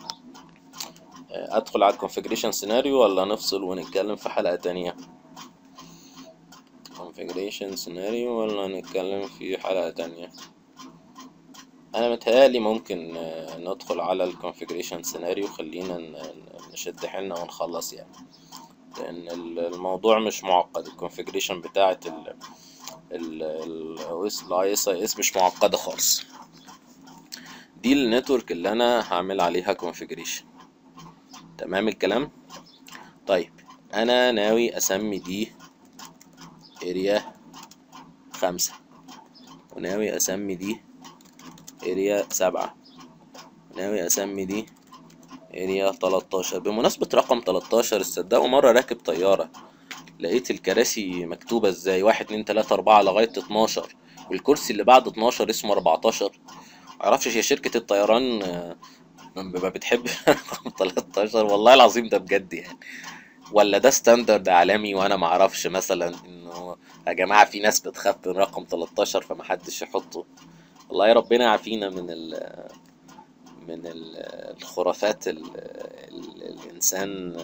ادخل على configuration scenario ولا نفصل ونتكلم في حلقة تانية configuration scenario ولا نتكلم في حلقة تانية انا متهيألي ممكن ندخل على ال configuration scenario خلينا نشد حيلنا ونخلص يعني لان الموضوع مش معقد ال configuration بتاعة ال ال ال ISIS مش معقدة خالص دي النتورك اللي انا هعمل عليها configuration تمام الكلام طيب انا ناوي اسمي دي اريا خمسة وناوي اسمي دي اريا سبعة وناوي اسمي دي اريا تلاتاشر بمناسبة رقم تلاتاشر تصدقوا مرة راكب طيارة لقيت الكراسي مكتوبة ازاي واحد اتنين تلاتة اربعة لغاية اتناشر والكرسي اللي بعد اتناشر اسمه اربعتاشر معرفش هي شركة الطيران ما بتحب رقم 13 والله العظيم ده بجد يعني ولا ده ستاندرد عالمي وانا ما اعرفش مثلا انه يا جماعه في ناس بتخاف من رقم 13 فمحدش يحطه والله ربنا يعافينا من ال من ال الخرافات ال ال الانسان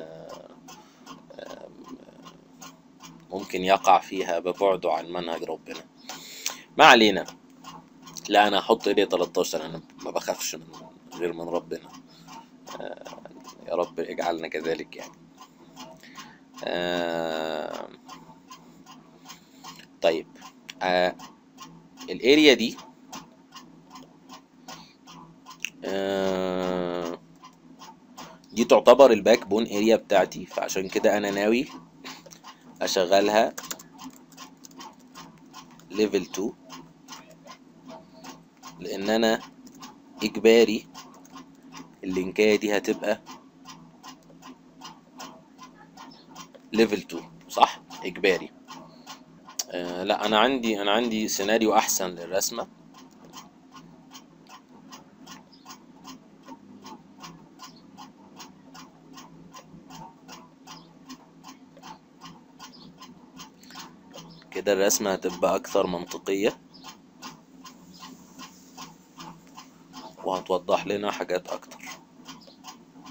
ممكن يقع فيها ببعده عن منهج ربنا ما علينا لا انا هحط ايدي 13 انا ما بخافش من غير من ربنا آه يا رب اجعلنا كذلك يعني آه طيب آه الاريا دي آه دي تعتبر الباك بون اريا بتاعتي فعشان كده انا ناوي اشغلها ليفل 2 لان انا اجباري اللينكايه دي هتبقى ليفل 2 صح اجباري آه لا انا عندي انا عندي سيناريو احسن للرسمه كده الرسمه هتبقى اكثر منطقيه وهتوضح لنا حاجات اكتر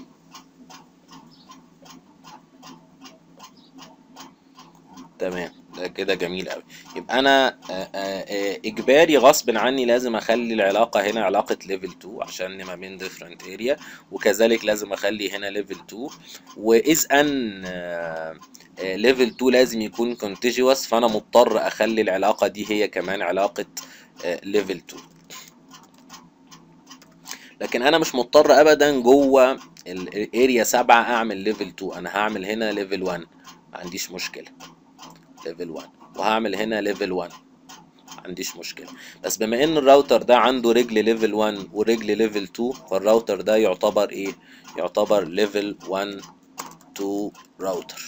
تمام ده كده جميل قوي يبقى انا آه، آه، آه، اجباري غصب عني لازم اخلي العلاقه هنا علاقه ليفل 2 عشان ما بين ديفرنت اريا وكذلك لازم اخلي هنا ليفل 2 واذ ان ليفل 2 لازم يكون كونتيجوس فانا مضطر اخلي العلاقه دي هي كمان علاقه ليفل 2 لكن انا مش مضطر ابدا جوه الاريا 7 اعمل ليفل 2 انا هعمل هنا ليفل 1 ما عنديش مشكله ليفل 1 وهعمل هنا ليفل 1 ما عنديش مشكله بس بما ان الراوتر ده عنده رجل ليفل 1 ورجل ليفل 2 فالراوتر ده يعتبر ايه يعتبر ليفل 1 2 راوتر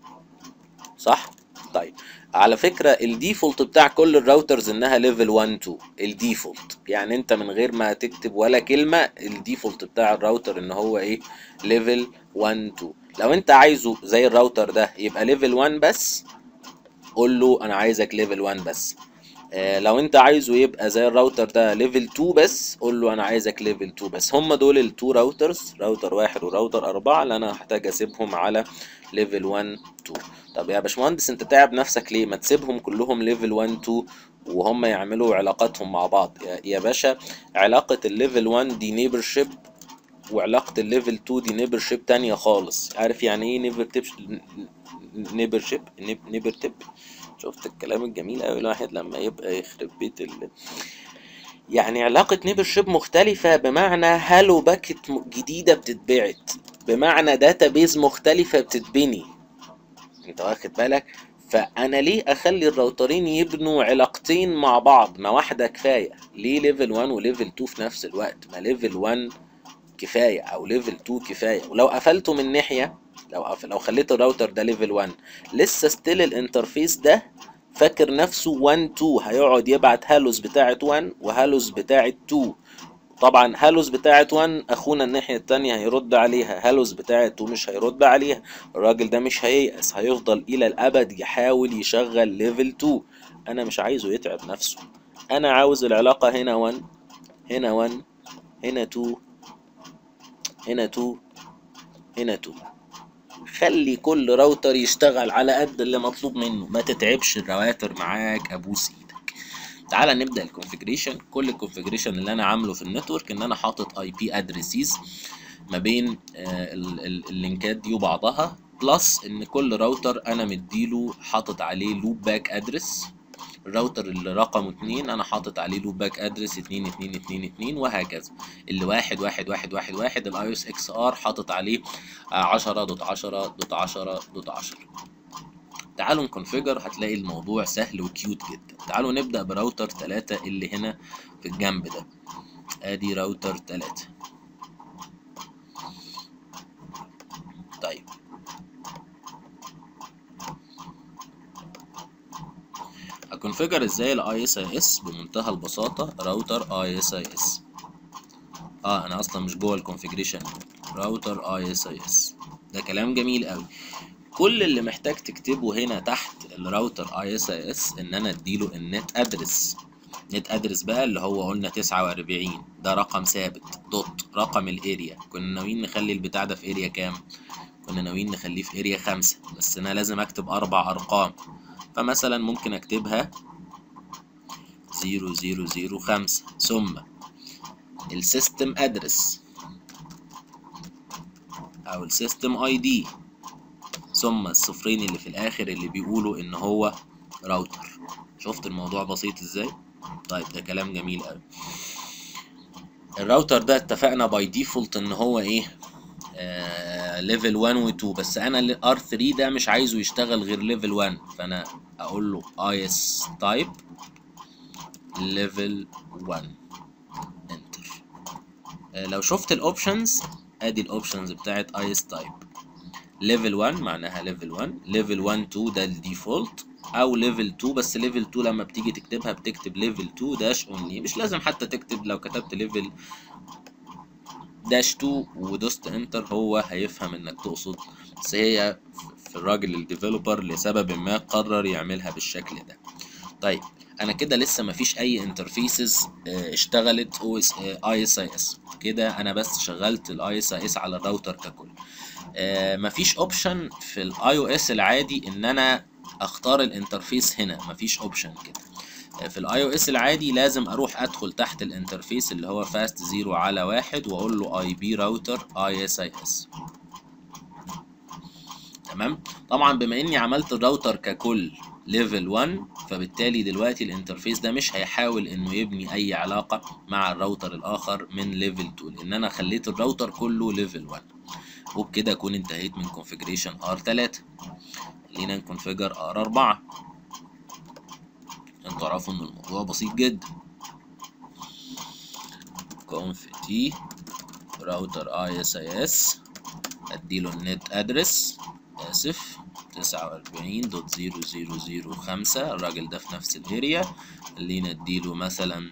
صح طيب على فكرة الديفولت بتاع كل الراوترز انها ليفل 1 2 الديفولت يعني انت من غير ما تكتب ولا كلمة الديفولت بتاع الراوتر ان هو ايه ليفل 1 2 لو انت عايزه زي الراوتر ده يبقى ليفل 1 بس قول له انا عايزك ليفل 1 بس آه لو انت عايزه يبقى زي الراوتر ده ليفل 2 بس قول له انا عايزك ليفل 2 بس هم دول التو راوترز راوتر واحد وراوتر أربعة اللي انا هحتاج اسيبهم على ليفل 1 2 طب يا باشمهندس انت تعب نفسك ليه ما تسيبهم كلهم ليفل 1 2 وهم يعملوا علاقاتهم مع بعض يا, يا باشا علاقة الليفل 1 دي نيبر شيب وعلاقة الليفل 2 دي نيبر شيب تانية خالص عارف يعني ايه نيبر تيب نيبر شيب نيبر تيب شفت الكلام الجميل قوي الواحد لما يبقى يخرب بيت ال... يعني علاقة نيبر شيب مختلفة بمعنى هالو باكت جديدة بتتبعت بمعنى داتابيز مختلفة بتتبني انت واخد بالك فانا ليه اخلي الراوترين يبنوا علاقتين مع بعض ما واحدة كفاية ليه ليفل 1 وليفل 2 في نفس الوقت ما ليفل 1 كفاية او ليفل 2 كفاية ولو قفلته من ناحية لو قفل لو خليت الراوتر ده ليفل 1 لسه ستيل الانترفيس ده فاكر نفسه 1 2 هيقعد يبعت هالوز بتاعة 1 وهالوز بتاعة 2 طبعا هالوز بتاعت 1 اخونا الناحيه التانية هيرد عليها هالوز بتاعت 2 مش هيرد عليها الراجل ده مش هييأس هيفضل الى الابد يحاول يشغل ليفل 2 انا مش عايزه يتعب نفسه انا عاوز العلاقه هنا 1 هنا 1 هنا 2 هنا 2 هنا 2 خلي كل راوتر يشتغل على قد اللي مطلوب منه ما تتعبش الرواتر معاك ابوس ايدك تعالى نبدا الكونفيجريشن كل الكونفيجريشن اللي انا عامله في النتورك ان انا حاطط اي بي ادريسيز ما بين اللينكات دي وبعضها بلس ان كل راوتر انا مديله حاطط عليه لوب باك ادرس الراوتر اللي رقمه اتنين انا حاطط عليه لوب باك ادرس اتنين اتنين اتنين اتنين وهكذا اللي واحد واحد واحد واحد واحد الاي اس اكس ار حاطط عليه عشرة دوت عشرة دوت عشرة دوت عشرة تعالوا نكونفيجر هتلاقي الموضوع سهل وكيوت جدا تعالوا نبدأ براوتر تلاتة اللي هنا في الجنب ده ادي راوتر تلاتة طيب هكونفيجر ازاي الاي اس اي اس بمنتهى البساطة راوتر اي اس اي اس اه انا اصلا مش جوه الكونفيجريشن راوتر اي اس اي اس ده كلام جميل قوي كل اللي محتاج تكتبه هنا تحت الراوتر اي اس اي اس ان انا اديله النت ادرس نت ادرس بقى اللي هو قلنا تسعة واربعين ده رقم ثابت دوت رقم الاريا كنا ناويين نخلي البتاع ده في اريا كام كنا ناويين نخليه في اريا خمسة بس انا لازم اكتب اربع ارقام فمثلا ممكن اكتبها زيرو زيرو زيرو خمسة ثم السيستم ادرس او السيستم اي دي ثم الصفرين اللي في الاخر اللي بيقولوا ان هو راوتر شفت الموضوع بسيط ازاي طيب ده كلام جميل قوي الراوتر ده اتفقنا باي ديفولت ان هو ايه ليفل 1 و 2 بس انا ال R3 ده مش عايزه يشتغل غير ليفل 1 فانا اقول له اس تايب ليفل 1 انتر لو شفت الاوبشنز ادي الاوبشنز بتاعت اس تايب ليفل 1 معناها ليفل 1 ليفل 1 2 ده الديفولت او ليفل 2 بس ليفل 2 لما بتيجي تكتبها بتكتب ليفل 2 داش اونلي مش لازم حتى تكتب لو كتبت ليفل داش 2 ودوست انتر هو هيفهم انك تقصد بس هي في الراجل الديفلوبر لسبب ما قرر يعملها بالشكل ده طيب انا كده لسه مفيش اي انترفيسز اشتغلت او اس اي اس اي اس كده انا بس شغلت الاي اس اي اس على الراوتر ككل مفيش اوبشن في الاي او اس العادي ان انا اختار الانترفيس هنا مفيش اوبشن كده في الاي او اس العادي لازم اروح ادخل تحت الانترفيس اللي هو فاست زيرو على واحد واقول له اي بي راوتر اي اس اي اس تمام طبعا بما اني عملت الراوتر ككل ليفل 1 فبالتالي دلوقتي الانترفيس ده مش هيحاول انه يبني اي علاقة مع الراوتر الاخر من ليفل 2 لان انا خليت الراوتر كله ليفل 1 وبكده اكون انتهيت من configuration R3 خلينا نكونفيجر R4 عشان تعرفوا ان الموضوع بسيط جدا conf t راوتر ISIS اديله النت ادرس اسف تسعة وأربعين دوت زيرو زيرو زيرو خمسة الراجل ده في نفس الاريا خلينا اديله مثلا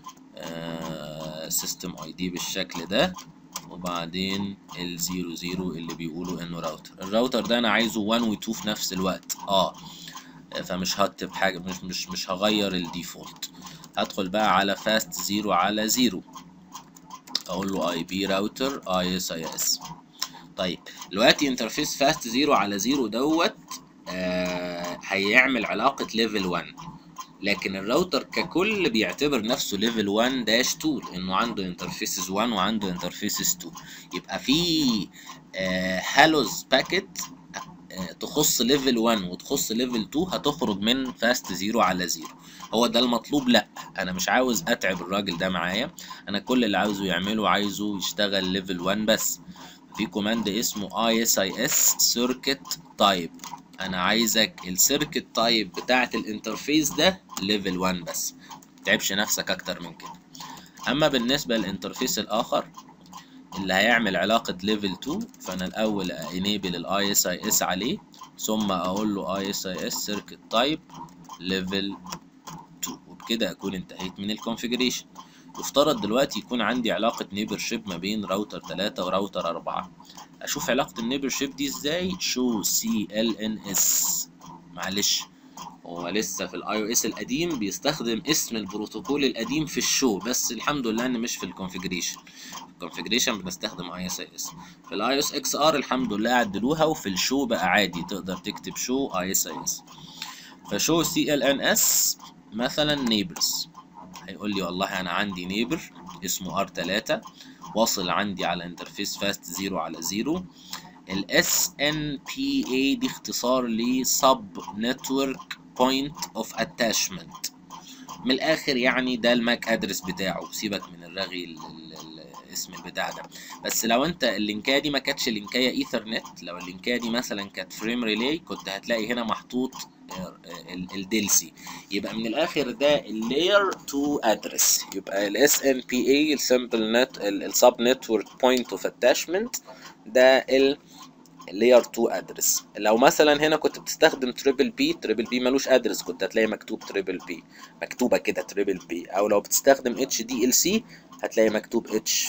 سيستم اي دي بالشكل ده وبعدين الزيرو زيرو اللي بيقولوا انه راوتر الراوتر ده انا عايزه 1 و 2 في نفس الوقت اه فمش هكتب حاجه مش مش مش هغير الديفولت هدخل بقى على فاست زيرو على زيرو اقول له اي بي راوتر اي اس اي اس طيب دلوقتي انترفيس فاست زيرو على زيرو دوت آه هيعمل علاقه ليفل 1 لكن الراوتر ككل بيعتبر نفسه ليفل 1 داش 2 لانه عنده انترفيسز 1 وعنده انترفيسز 2 يبقى في هالوز باكيت تخص ليفل 1 وتخص ليفل 2 هتخرج من فاست زيرو على زيرو هو ده المطلوب لا انا مش عاوز اتعب الراجل ده معايا انا كل اللي عاوزه يعمله عايزه يشتغل ليفل 1 بس في كوماند اسمه ISIS circuit type انا عايزك السيركت تايب بتاعه الانترفيس ده ليفل 1 بس متعبش نفسك اكتر من كده اما بالنسبه للانترفيس الاخر اللي هيعمل علاقه ليفل 2 فانا الاول انيبل الاي اس اي اس عليه ثم اقول له اي اس اي اس سيركت تايب ليفل 2 وبكده اكون انتهيت من الكونفيجريشن يفترض دلوقتي يكون عندي علاقة نيبر شيب ما بين راوتر 3 وراوتر 4 اشوف علاقة النيبر شيب دي ازاي شو سي ال ان اس معلش هو لسه في الاي او اس القديم بيستخدم اسم البروتوكول القديم في الشو بس الحمد لله ان مش في الكونفيجريشن في الكونفيجريشن بنستخدم اي اس اي اس في الاي اس اكس ار الحمد لله عدلوها وفي الشو بقى عادي تقدر تكتب شو اي اس اي اس فشو سي ال ان اس مثلا نيبرز هيقول لي والله انا عندي نيبر اسمه ار 3 واصل عندي على انترفيس فاست 0 على 0 الاس ان بي اي دي اختصار ل سب نتورك بوينت اوف اتاشمنت من الاخر يعني ده الماك ادرس بتاعه سيبك من الرغي ال ال الاسم البتاع ده بس لو انت اللينكايه دي ما كانتش لينكايه ايثرنت لو اللينكايه دي مثلا كانت فريم ريلي كنت هتلاقي هنا محطوط الدلسي يبقى من الاخر ده اللاير 2 ادرس يبقى الاس ام بي اي السمبل نت السب نتورك بوينت اوف اتاشمنت ده ال layer 2 ادرس لو مثلا هنا كنت بتستخدم تريبل بي تريبل بي ملوش ادرس كنت هتلاقي مكتوب تريبل بي مكتوبه كده تريبل بي او لو بتستخدم اتش دي ال سي هتلاقي مكتوب اتش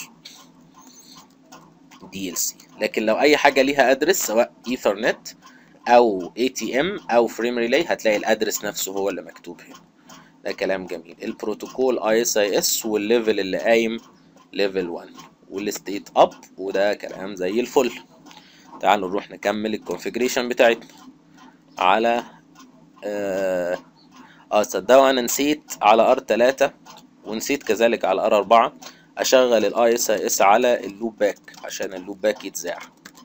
دي ال سي لكن لو اي حاجه ليها ادرس سواء ايثرنت او اي تي ام او فريم ريلي هتلاقي الادرس نفسه هو اللي مكتوب هنا ده كلام جميل البروتوكول اي اس اي اس والليفل اللي قايم ليفل 1 والستيت اب وده كلام زي الفل تعالوا نروح نكمل الكونفيجريشن بتاعتنا على اه اه صدقوا انا نسيت على ار 3 ونسيت كذلك على ار 4 اشغل الاي اس اي اس على اللوب باك عشان اللوب باك يتذاع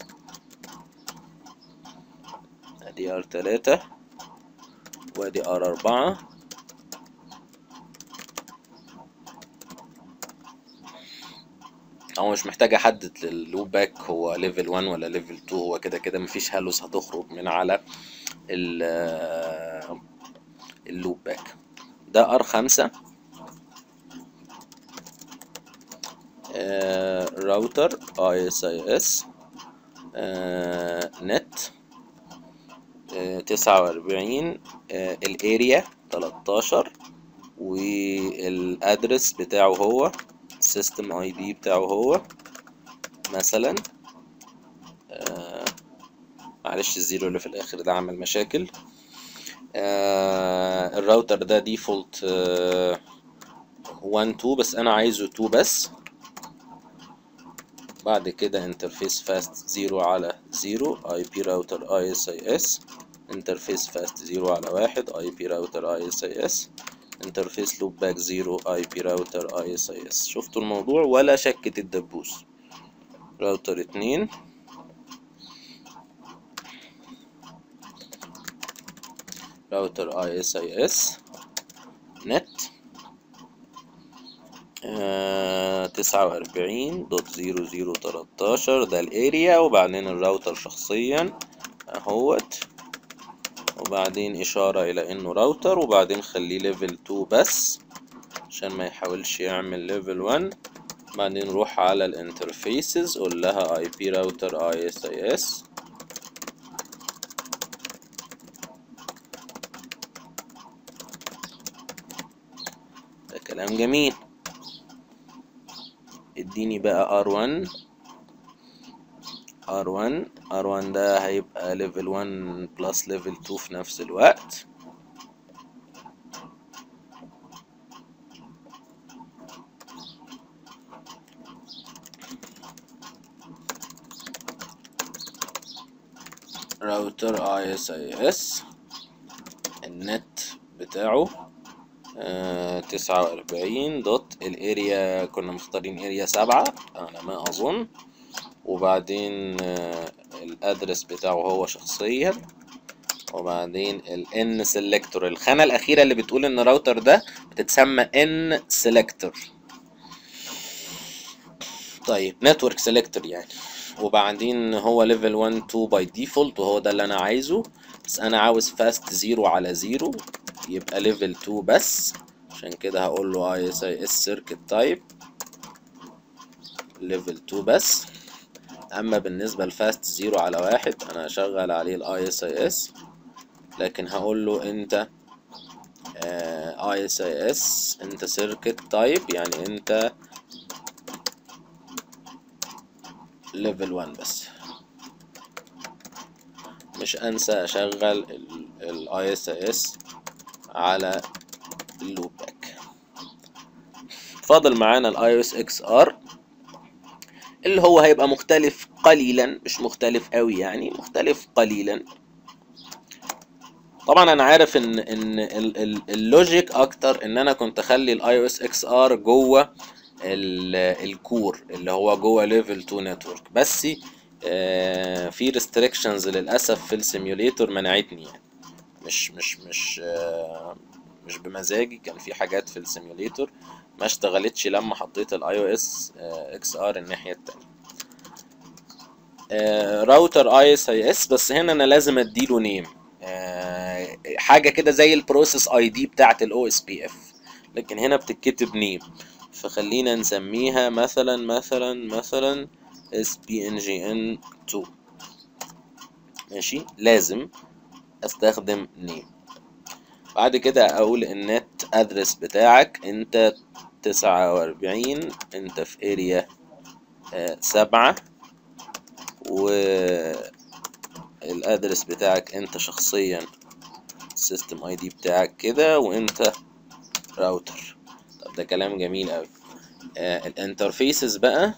ادي ار 3 وادي ار 4 هو مش محتاج احدد اللوب باك هو ليفل 1 ولا ليفل 2 هو كده كده مفيش هالوس هتخرج من على اللوب باك ده ار 5 راوتر اي اس اي اس نت تسعة وأربعين الاريا تلاتاشر والادرس بتاعه هو السيستم اي دي بتاعه هو مثلا آه معلش الزيرو اللي في الاخر ده عمل مشاكل آه الراوتر ده ديفولت آه 1 2 بس انا عايزه 2 بس بعد كده انترفيس فاست 0 على 0 اي بي راوتر اي اس اي اس انترفيس فاست زيرو على واحد اي بي راوتر اي اس اي اس انترفيس لوب باك زيرو اي بي راوتر اي اس اي اس شفتوا الموضوع ولا شكة الدبوس راوتر اتنين راوتر اي اس اي اس نت تسعة وأربعين دوت زيرو زيرو تلاتاشر ده الاريا وبعدين الراوتر شخصيا اهوت وبعدين إشارة إلى إنه راوتر وبعدين خليه ليفل 2 بس عشان ما يحاولش يعمل ليفل 1 بعدين نروح على الانترفيسز قول لها اي بي راوتر اي اس اي اس ده كلام جميل اديني بقى R1 R1 R1 ده هيبقى ليفل 1 بلس ليفل 2 في نفس الوقت راوتر اي اس اي اس النت بتاعه تسعة وأربعين دوت الاريا كنا مختارين اريا سبعة على ما أظن وبعدين الادرس بتاعه هو شخصيا وبعدين ال n selector الخانة الأخيرة اللي بتقول إن الراوتر ده بتتسمى n selector طيب network selector يعني وبعدين هو level 1 2 by default وهو ده اللي أنا عايزه بس أنا عاوز fast 0 على 0 يبقى level 2 بس عشان كده هقول له ISIS circuit type level 2 بس اما بالنسبه لفاست زيرو على واحد انا هشغل عليه الاي اس اي اس لكن هقول له انت اي اس اي اس انت سيركت تايب يعني انت ليفل 1 بس مش انسى اشغل الاي اس اي اس على اللوب باك فاضل معانا الاي اس اكس ار اللي هو هيبقى مختلف قليلا مش مختلف قوي يعني مختلف قليلا طبعا انا عارف ان ان اللوجيك اكتر ان انا كنت اخلي الاي او اس اكس ار جوه الكور اللي هو جوه ليفل 2 نتورك بس آه في ريستريكشنز للاسف في السيميوليتور منعتني يعني مش مش مش آه مش بمزاجي كان في حاجات في السيميوليتور ما اشتغلتش لما حطيت الاي او اس اكس ار الناحيه التانية راوتر اي اس اي اس بس هنا انا لازم اديله نيم آه حاجه كده زي البروسيس اي دي بتاعه الاو اس بي اف لكن هنا بتتكتب نيم فخلينا نسميها مثلا مثلا مثلا اس بي ان جي ان 2 ماشي لازم استخدم نيم بعد كده اقول النت ادرس بتاعك انت تسعة واربعين انت في اريا سبعة والادرس بتاعك انت شخصيا السيستم اي دي بتاعك كده وانت راوتر طب ده كلام جميل اوي آه الانترفيسز بقى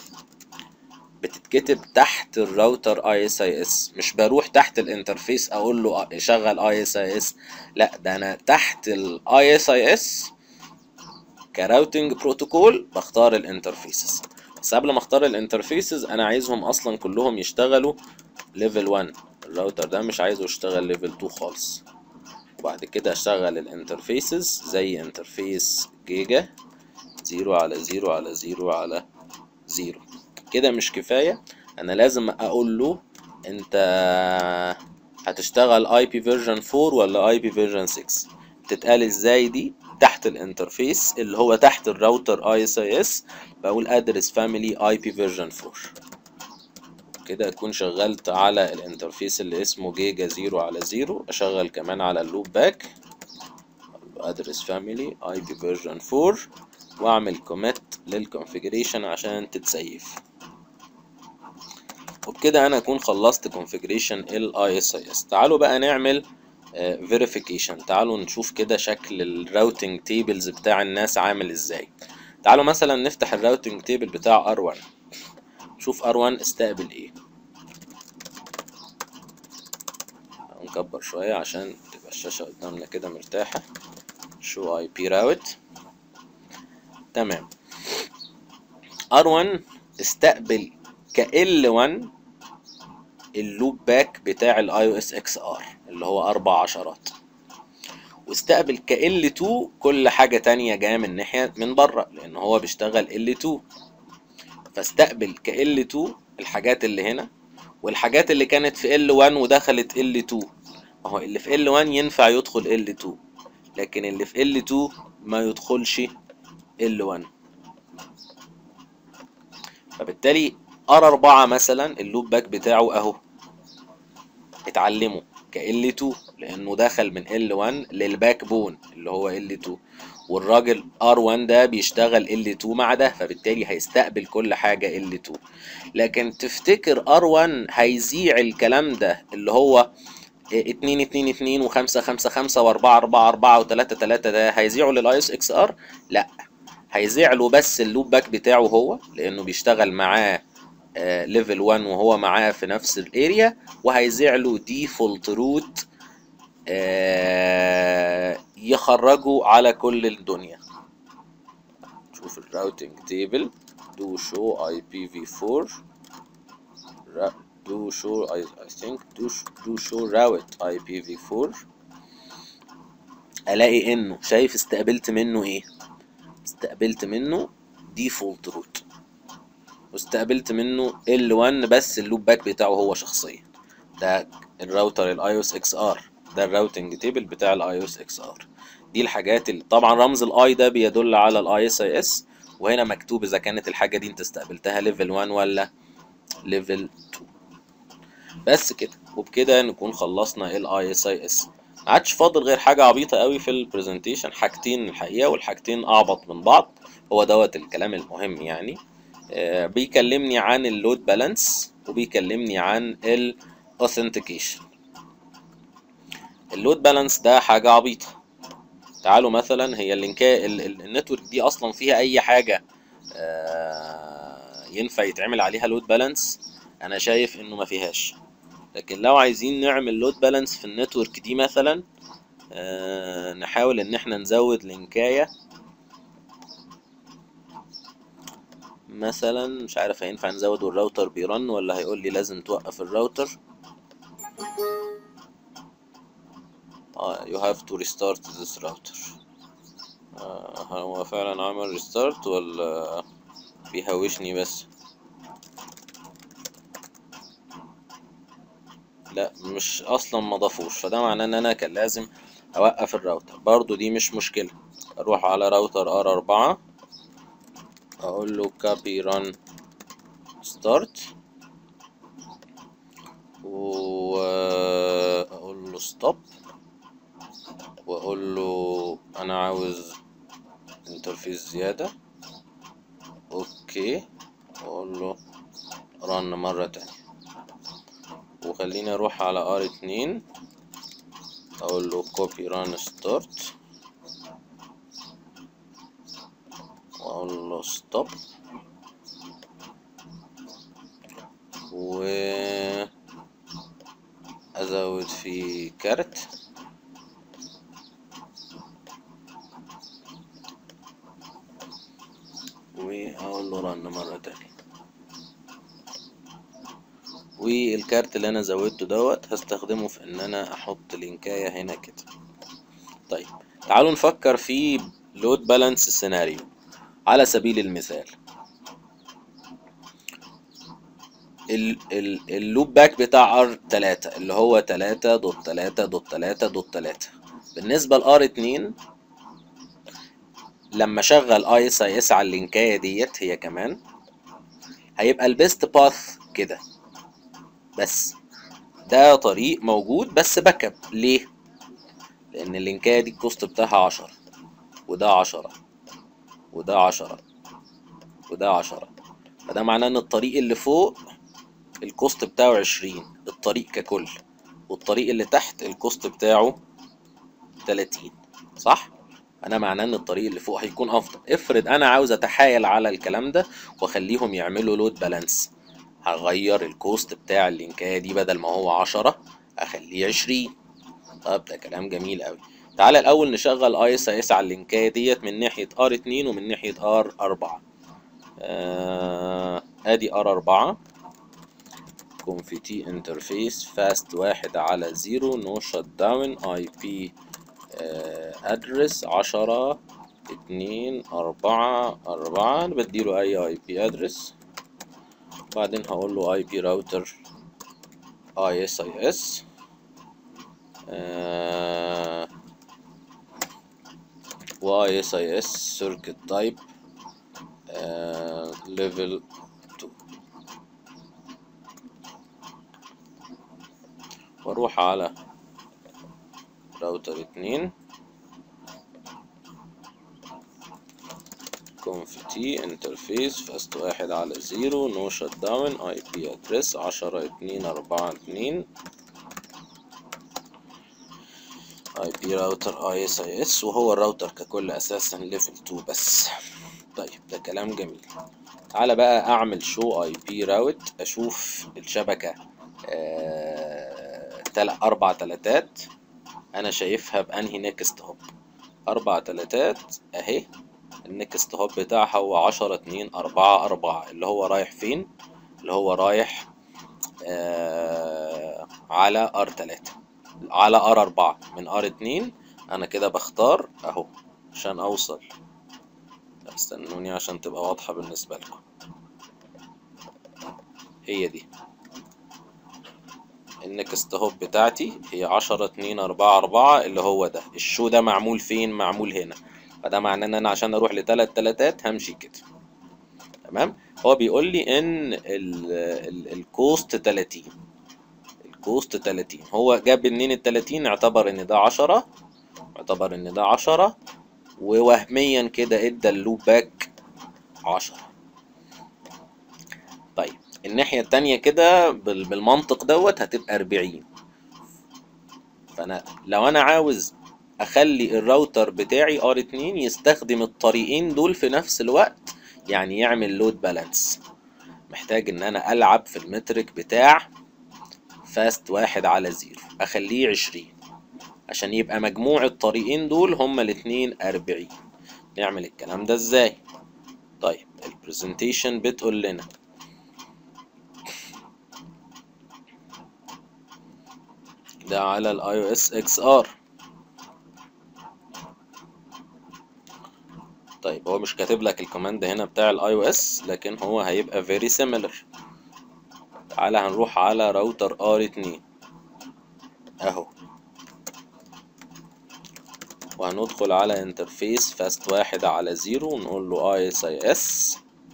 بتتكتب تحت الراوتر اي اس اي اس مش بروح تحت الانترفيس اقول له شغل اي اس اي اس لا ده انا تحت الاي اس اي اس كراوتنج بروتوكول بختار الانترفيسز بس قبل ما اختار الانترفيسز انا عايزهم اصلا كلهم يشتغلوا ليفل 1 الراوتر ده مش عايزه يشتغل ليفل 2 خالص وبعد كده اشتغل الانترفيسز زي انترفيس جيجا زيرو على زيرو على زيرو على زيرو كده مش كفاية انا لازم اقول له انت هتشتغل اي بي فيرجن 4 ولا اي بي فيرجن 6 تتقال ازاي دي تحت الانترفيس اللي هو تحت الراوتر اي اس اي اس بقول ادرس فاميلي اي بي فيرجن 4 كده اكون شغلت على الانترفيس اللي اسمه جيجا زيرو على زيرو اشغل كمان على اللوب باك ادرس فاميلي اي بي فيرجن 4 واعمل كوميت للكونفيجريشن عشان تتسيف وبكده انا اكون خلصت كونفيجريشن الاي اس اي اس تعالوا بقى نعمل فيريفيكيشن تعالوا نشوف كده شكل الراوتنج تيبلز بتاع الناس عامل ازاي تعالوا مثلا نفتح الراوتنج تيبل بتاع R1 نشوف R1 استقبل ايه نكبر شوية عشان تبقى الشاشة قدامنا كده مرتاحة شو اي بي راوت تمام R1 استقبل ك L1 اللوب باك بتاع الاي او اس اكس ار اللي هو اربع عشرات واستقبل ك L2 كل حاجة تانية جاية من ناحية من بره لان هو بيشتغل L2 فاستقبل ك L2 الحاجات اللي هنا والحاجات اللي كانت في L1 ودخلت L2 ما هو اللي في L1 ينفع يدخل L2 لكن اللي في L2 ما يدخلش L1 فبالتالي R4 مثلا اللوب باك بتاعه اهو اتعلمه ك L2 لانه دخل من L1 للباك بون اللي هو L2 والراجل R1 ده بيشتغل L2 مع ده فبالتالي هيستقبل كل حاجة L2 لكن تفتكر R1 هيذيع الكلام ده اللي هو اتنين اتنين اتنين وخمسة خمسة خمسة واربعة اربعة اربعة وتلاتة تلاتة ده هيذيعوا للاي اس اكس ار؟ لا هيذيع له بس اللوب باك بتاعه هو لانه بيشتغل معاه ليفل 1 وهو معاه في نفس الاريا وهيذيع له ديفولت روت يخرجه على كل الدنيا شوف الراوتنج تيبل دو شو اي بي في 4 do show I, I think do, do show route IPv4 الاقي انه شايف استقبلت منه ايه استقبلت منه default root واستقبلت منه L1 بس اللوب باك بتاعه هو شخصيا ده الراوتر الاي او اس اكس ار ده الراوتنج تيبل بتاع الاي او اس اكس ار دي الحاجات اللي طبعا رمز الاي ده بيدل على الاي اس اي اس وهنا مكتوب اذا كانت الحاجه دي انت استقبلتها ليفل 1 ولا ليفل 2 بس كده وبكده نكون خلصنا الاي اس اي اس ما عادش فاضل غير حاجه عبيطه قوي في البرزنتيشن حاجتين الحقيقه والحاجتين اعبط من بعض هو دوت الكلام المهم يعني آه بيكلمني عن اللود بالانس وبيكلمني عن الاوثنتيكيشن اللود بالانس ده حاجه عبيطه تعالوا مثلا هي اللينكا النتورك دي اصلا فيها اي حاجه آه ينفع يتعمل عليها لود بالانس انا شايف انه ما فيهاش لكن لو عايزين نعمل لود بالانس في النتورك دي مثلا آه نحاول ان احنا نزود لينكاية مثلا مش عارف هينفع نزود الراوتر بيرن ولا هيقول لي لازم توقف الراوتر آه you have to restart this router آه هو فعلا عمل ريستارت ولا بيهوشني بس لا مش اصلا ما ضافوش فده معناه ان انا كان لازم اوقف الراوتر برضو دي مش مشكلة اروح على راوتر ار اربعة اقول له copy run start واقول له stop واقول له انا عاوز انترفيس زيادة اوكي واقول له run مرة تانية وخليني اروح على ار اتنين اقول له copy run start واقول له stop و ازود فيه كارت واقول له run مرة تانية والكارت اللي انا زودته دوت هستخدمه في ان انا احط لينكايه هنا كده طيب تعالوا نفكر في لود بالانس سيناريو على سبيل المثال اللوب باك بتاع ار 3 اللي هو 3 دوت 3 دوت 3 دوت 3 بالنسبه لار 2 لما شغل اي اس اي اس على اللينكايه ديت هي كمان هيبقى البيست باث كده بس ده طريق موجود بس باك اب ليه لان اللينكايه دي الكوست بتاعها عشرة وده عشرة وده عشرة وده عشرة فده معناه ان الطريق اللي فوق الكوست بتاعه عشرين الطريق ككل والطريق اللي تحت الكوست بتاعه تلاتين صح انا معناه ان الطريق اللي فوق هيكون افضل افرض انا عاوز اتحايل على الكلام ده واخليهم يعملوا لود بالانس هغير الكوست بتاع اللينكايه دي بدل ما هو عشرة اخليه عشرين طب ده كلام جميل قوي تعالى الاول نشغل اي اس اس على اللينكايه ديت من ناحيه ار 2 ومن ناحيه ار 4 آه ادي ار 4 كونفيتي انترفيس فاست واحد على زيرو نو شت داون اي بي ادرس عشرة اتنين أربعة أربعة أنا بديله أي أي بي أدرس بعدين هقول له أي بي راوتر أي إس أي إس و أي إس أي إس سيركت تايب ليفل 2 واروح على راوتر اتنين كونفتي انترفيس فاست واحد على زيرو نو شت داون اي بي ادرس عشرة اتنين اربعة اتنين اي بي راوتر اي اس اي اس وهو الراوتر ككل اساسا ليفل 2 بس طيب ده كلام جميل تعالى بقى اعمل شو اي بي راوت اشوف الشبكة آه تل اربع تلاتات انا شايفها بانهي نيكست هوب اربع تلاتات اهي النكست هوب بتاعها هو عشرة اتنين أربعة أربعة اللي هو رايح فين؟ اللي هو رايح آه على ار تلاتة على ار أربعة من ار اتنين أنا كده بختار أهو عشان أوصل استنوني عشان تبقى واضحة بالنسبة لكم هي دي النكست هوب بتاعتي هي عشرة اتنين أربعة أربعة اللي هو ده الشو ده معمول فين؟ معمول هنا فده معناه ان انا عشان اروح لتلات تلاتات همشي كده تمام هو بيقول لي ان الكوست 30 الكوست 30 هو جاب منين ال 30 اعتبر ان ده 10 اعتبر ان ده 10 ووهميا كده ادى اللوب باك 10 طيب الناحية التانية كده بالمنطق دوت هتبقى 40 فانا لو انا عاوز اخلي الراوتر بتاعي ار 2 يستخدم الطريقين دول في نفس الوقت يعني يعمل لود بالانس محتاج ان انا العب في المترك بتاع فاست واحد على زيرو اخليه عشرين عشان يبقى مجموع الطريقين دول هما الاتنين اربعين نعمل الكلام ده ازاي طيب البرزنتيشن بتقول لنا ده على الاي او اس اكس ار طيب هو مش كاتب لك الكوماند هنا بتاع الاي او اس لكن هو هيبقى very similar تعالى هنروح على راوتر ار 2 اهو وهندخل على انترفيس فاست واحد على زيرو ونقول له اي اس اي اس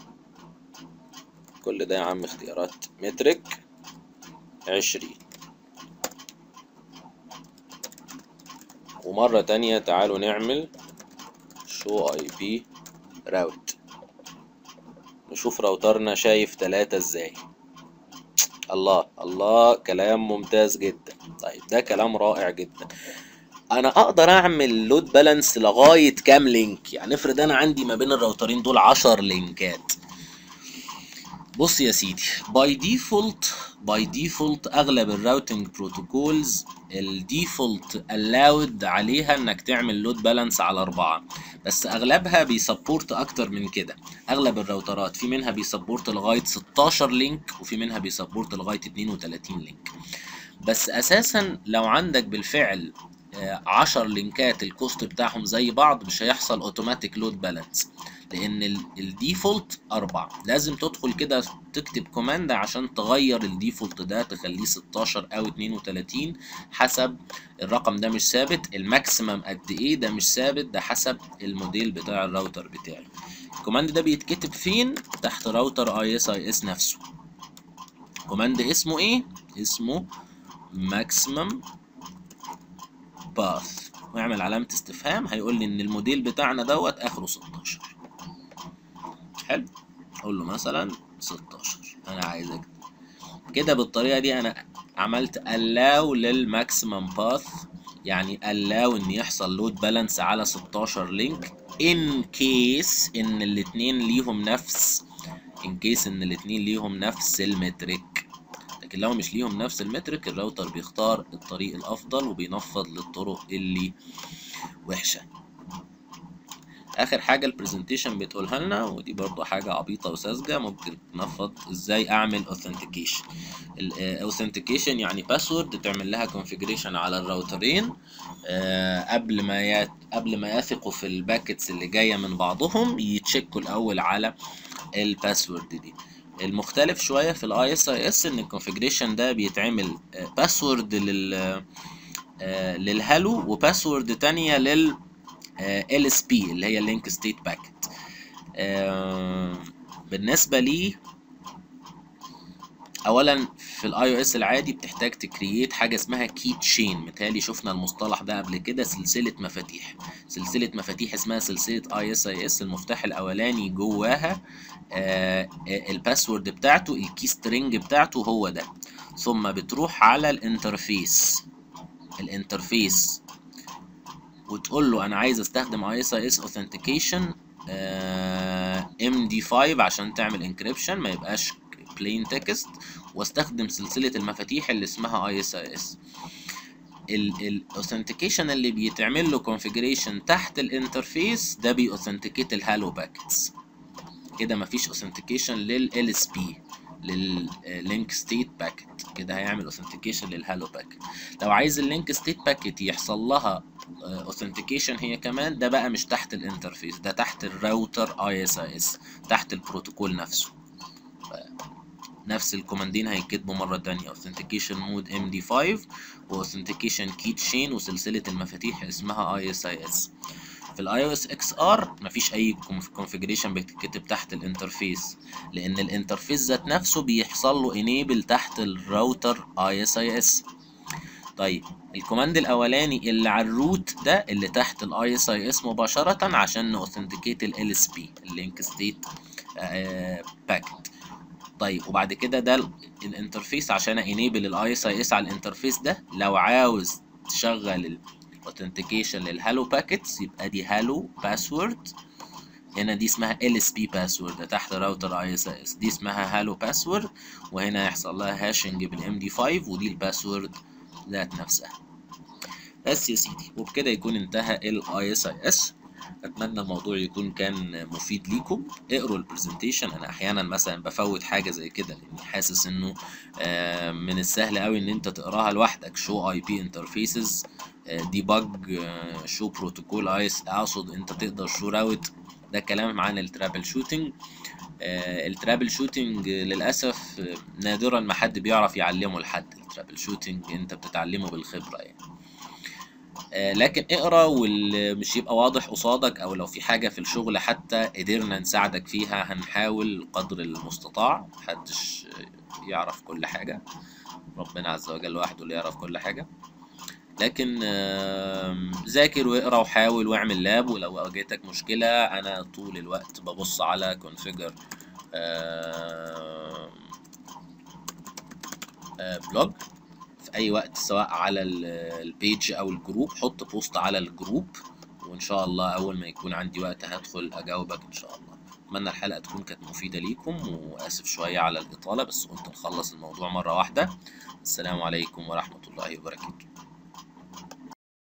كل ده يا عم اختيارات مترك عشرين ومرة تانية تعالوا نعمل شو اي بي راوت نشوف راوترنا شايف تلاتة ازاي الله الله كلام ممتاز جدا طيب ده كلام رائع جدا انا اقدر اعمل لود بالانس لغايه كام لينك يعني افرض انا عندي ما بين الراوترين دول 10 لينكات بص يا سيدي باي ديفولت باي ديفولت اغلب الراوتنج بروتوكولز الديفولت الاود عليها انك تعمل لود بالانس على اربعة بس اغلبها بيسبورت اكتر من كده اغلب الراوترات في منها بيسبورت لغايه 16 لينك وفي منها بيسبورت لغايه 32 لينك بس اساسا لو عندك بالفعل 10 لينكات الكوست بتاعهم زي بعض مش هيحصل اوتوماتيك لود بالانس لان الديفولت أربعة لازم تدخل كده تكتب كوماند عشان تغير الديفولت ده تخليه 16 او 32 حسب الرقم ده مش ثابت الماكسيمم قد ايه ده مش ثابت ده حسب الموديل بتاع الراوتر بتاعي الكوماند ده بيتكتب فين تحت راوتر اي اس اي اس نفسه كوماند اسمه ايه اسمه ماكسيمم باث واعمل علامة استفهام هيقول لي ان الموديل بتاعنا دوت اخره 16 حلو اقول له مثلا 16 انا عايزك كده بالطريقة دي انا عملت allow للماكسيمم باث يعني allow ان يحصل لود بالانس على 16 لينك in case ان الاتنين ليهم نفس in case ان الاتنين ليهم نفس المترك لكن لو مش ليهم نفس المترك الراوتر بيختار الطريق الافضل وبينفض للطرق اللي وحشه اخر حاجه البرزنتيشن بتقولها لنا ودي برضو حاجه عبيطه وساذجه ممكن تنفض ازاي اعمل اوثنتيكيشن الاوثنتيكيشن يعني باسورد تعمل لها كونفيجريشن على الراوترين آه، قبل ما يت... قبل ما يثقوا في الباكتس اللي جايه من بعضهم يتشيكوا الاول على الباسورد دي المختلف شويه في الاي اس اي اس ان الكونفيجريشن ده بيتعمل باسورد لل آه، للهالو وباسورد تانية لل ال اس بي اللي هي اللينك ستيت باكت بالنسبه لي اولا في الاي او اس العادي بتحتاج تكريت حاجه اسمها كي تشين متهيألي شفنا المصطلح ده قبل كده سلسله مفاتيح سلسله مفاتيح اسمها سلسله اي اس اي اس المفتاح الاولاني جواها آه الباسورد بتاعته الكي سترينج بتاعته هو ده ثم بتروح على الانترفيس الانترفيس وتقول له انا عايز استخدم اي اس اي اس اوثنتيكيشن ام دي 5 عشان تعمل انكريبشن ما يبقاش بلين تكست واستخدم سلسله المفاتيح اللي اسمها اي اس اي اس الاوثنتيكيشن اللي بيتعمل له كونفيجريشن تحت الانترفيس ده بيوثنتيكيت الهالو باكتس كده مفيش اوثنتيكيشن لل اس بي لللينك ستيت باكت كده هيعمل اوثنتيكيشن للهالو باكت لو عايز اللينك ستيت باكت يحصل لها اوثنتيكيشن هي كمان ده بقى مش تحت الانترفيس ده تحت الراوتر اي اس اي اس تحت البروتوكول نفسه نفس الكوماندين هيتكتبوا مرة تانية authentication mode md5 و authentication key chain وسلسلة المفاتيح اسمها ISIS في الاي او اس اكس ار مفيش اي كونفيجريشن بتتكتب تحت الانترفيس لان الانترفيس ذات نفسه بيحصل له انيبل تحت الراوتر اي اس اي اس طيب الكوماند الاولاني اللي على الروت ده اللي تحت الاي اس اي اس مباشره عشان نوثنتيكيت ال اس بي اللينك ستيت باكت طيب وبعد كده ده الانترفيس عشان انيبل الاي اس اي اس على الانترفيس ده لو عاوز تشغل الاوثنتيكيشن للهالو باكيتس يبقى دي هالو باسورد هنا دي اسمها ال اس بي باسورد تحت راوتر اي اس اس دي اسمها هالو باسورد وهنا يحصل لها هاشنج بالام دي 5 ودي الباسورد ذات نفسها بس يا سيدي وبكده يكون انتهى الاي اس اي اس اتمنى الموضوع يكون كان مفيد ليكم اقروا البرزنتيشن انا احيانا مثلا بفوت حاجه زي كده لاني حاسس انه من السهل قوي ان انت تقراها لوحدك شو اي بي انترفيسز ديباج شو بروتوكول ايس اقصد انت تقدر شو راوت ده كلام عن الترابل شوتنج الترابل شوتنج للاسف نادرا ما حد بيعرف يعلمه لحد الترابل شوتنج انت بتتعلمه بالخبره يعني لكن اقرا واللي مش يبقى واضح قصادك او لو في حاجه في الشغل حتى قدرنا نساعدك فيها هنحاول قدر المستطاع محدش يعرف كل حاجه ربنا عز وجل وحده اللي يعرف كل حاجه لكن ذاكر واقرا وحاول واعمل لاب ولو واجهتك مشكله انا طول الوقت ببص على كونفيجر بلوج في اي وقت سواء على البيج او الجروب حط بوست على الجروب وان شاء الله اول ما يكون عندي وقت هدخل اجاوبك ان شاء الله اتمنى الحلقه تكون كانت مفيده ليكم واسف شويه على الاطاله بس قلت نخلص الموضوع مره واحده السلام عليكم ورحمه الله وبركاته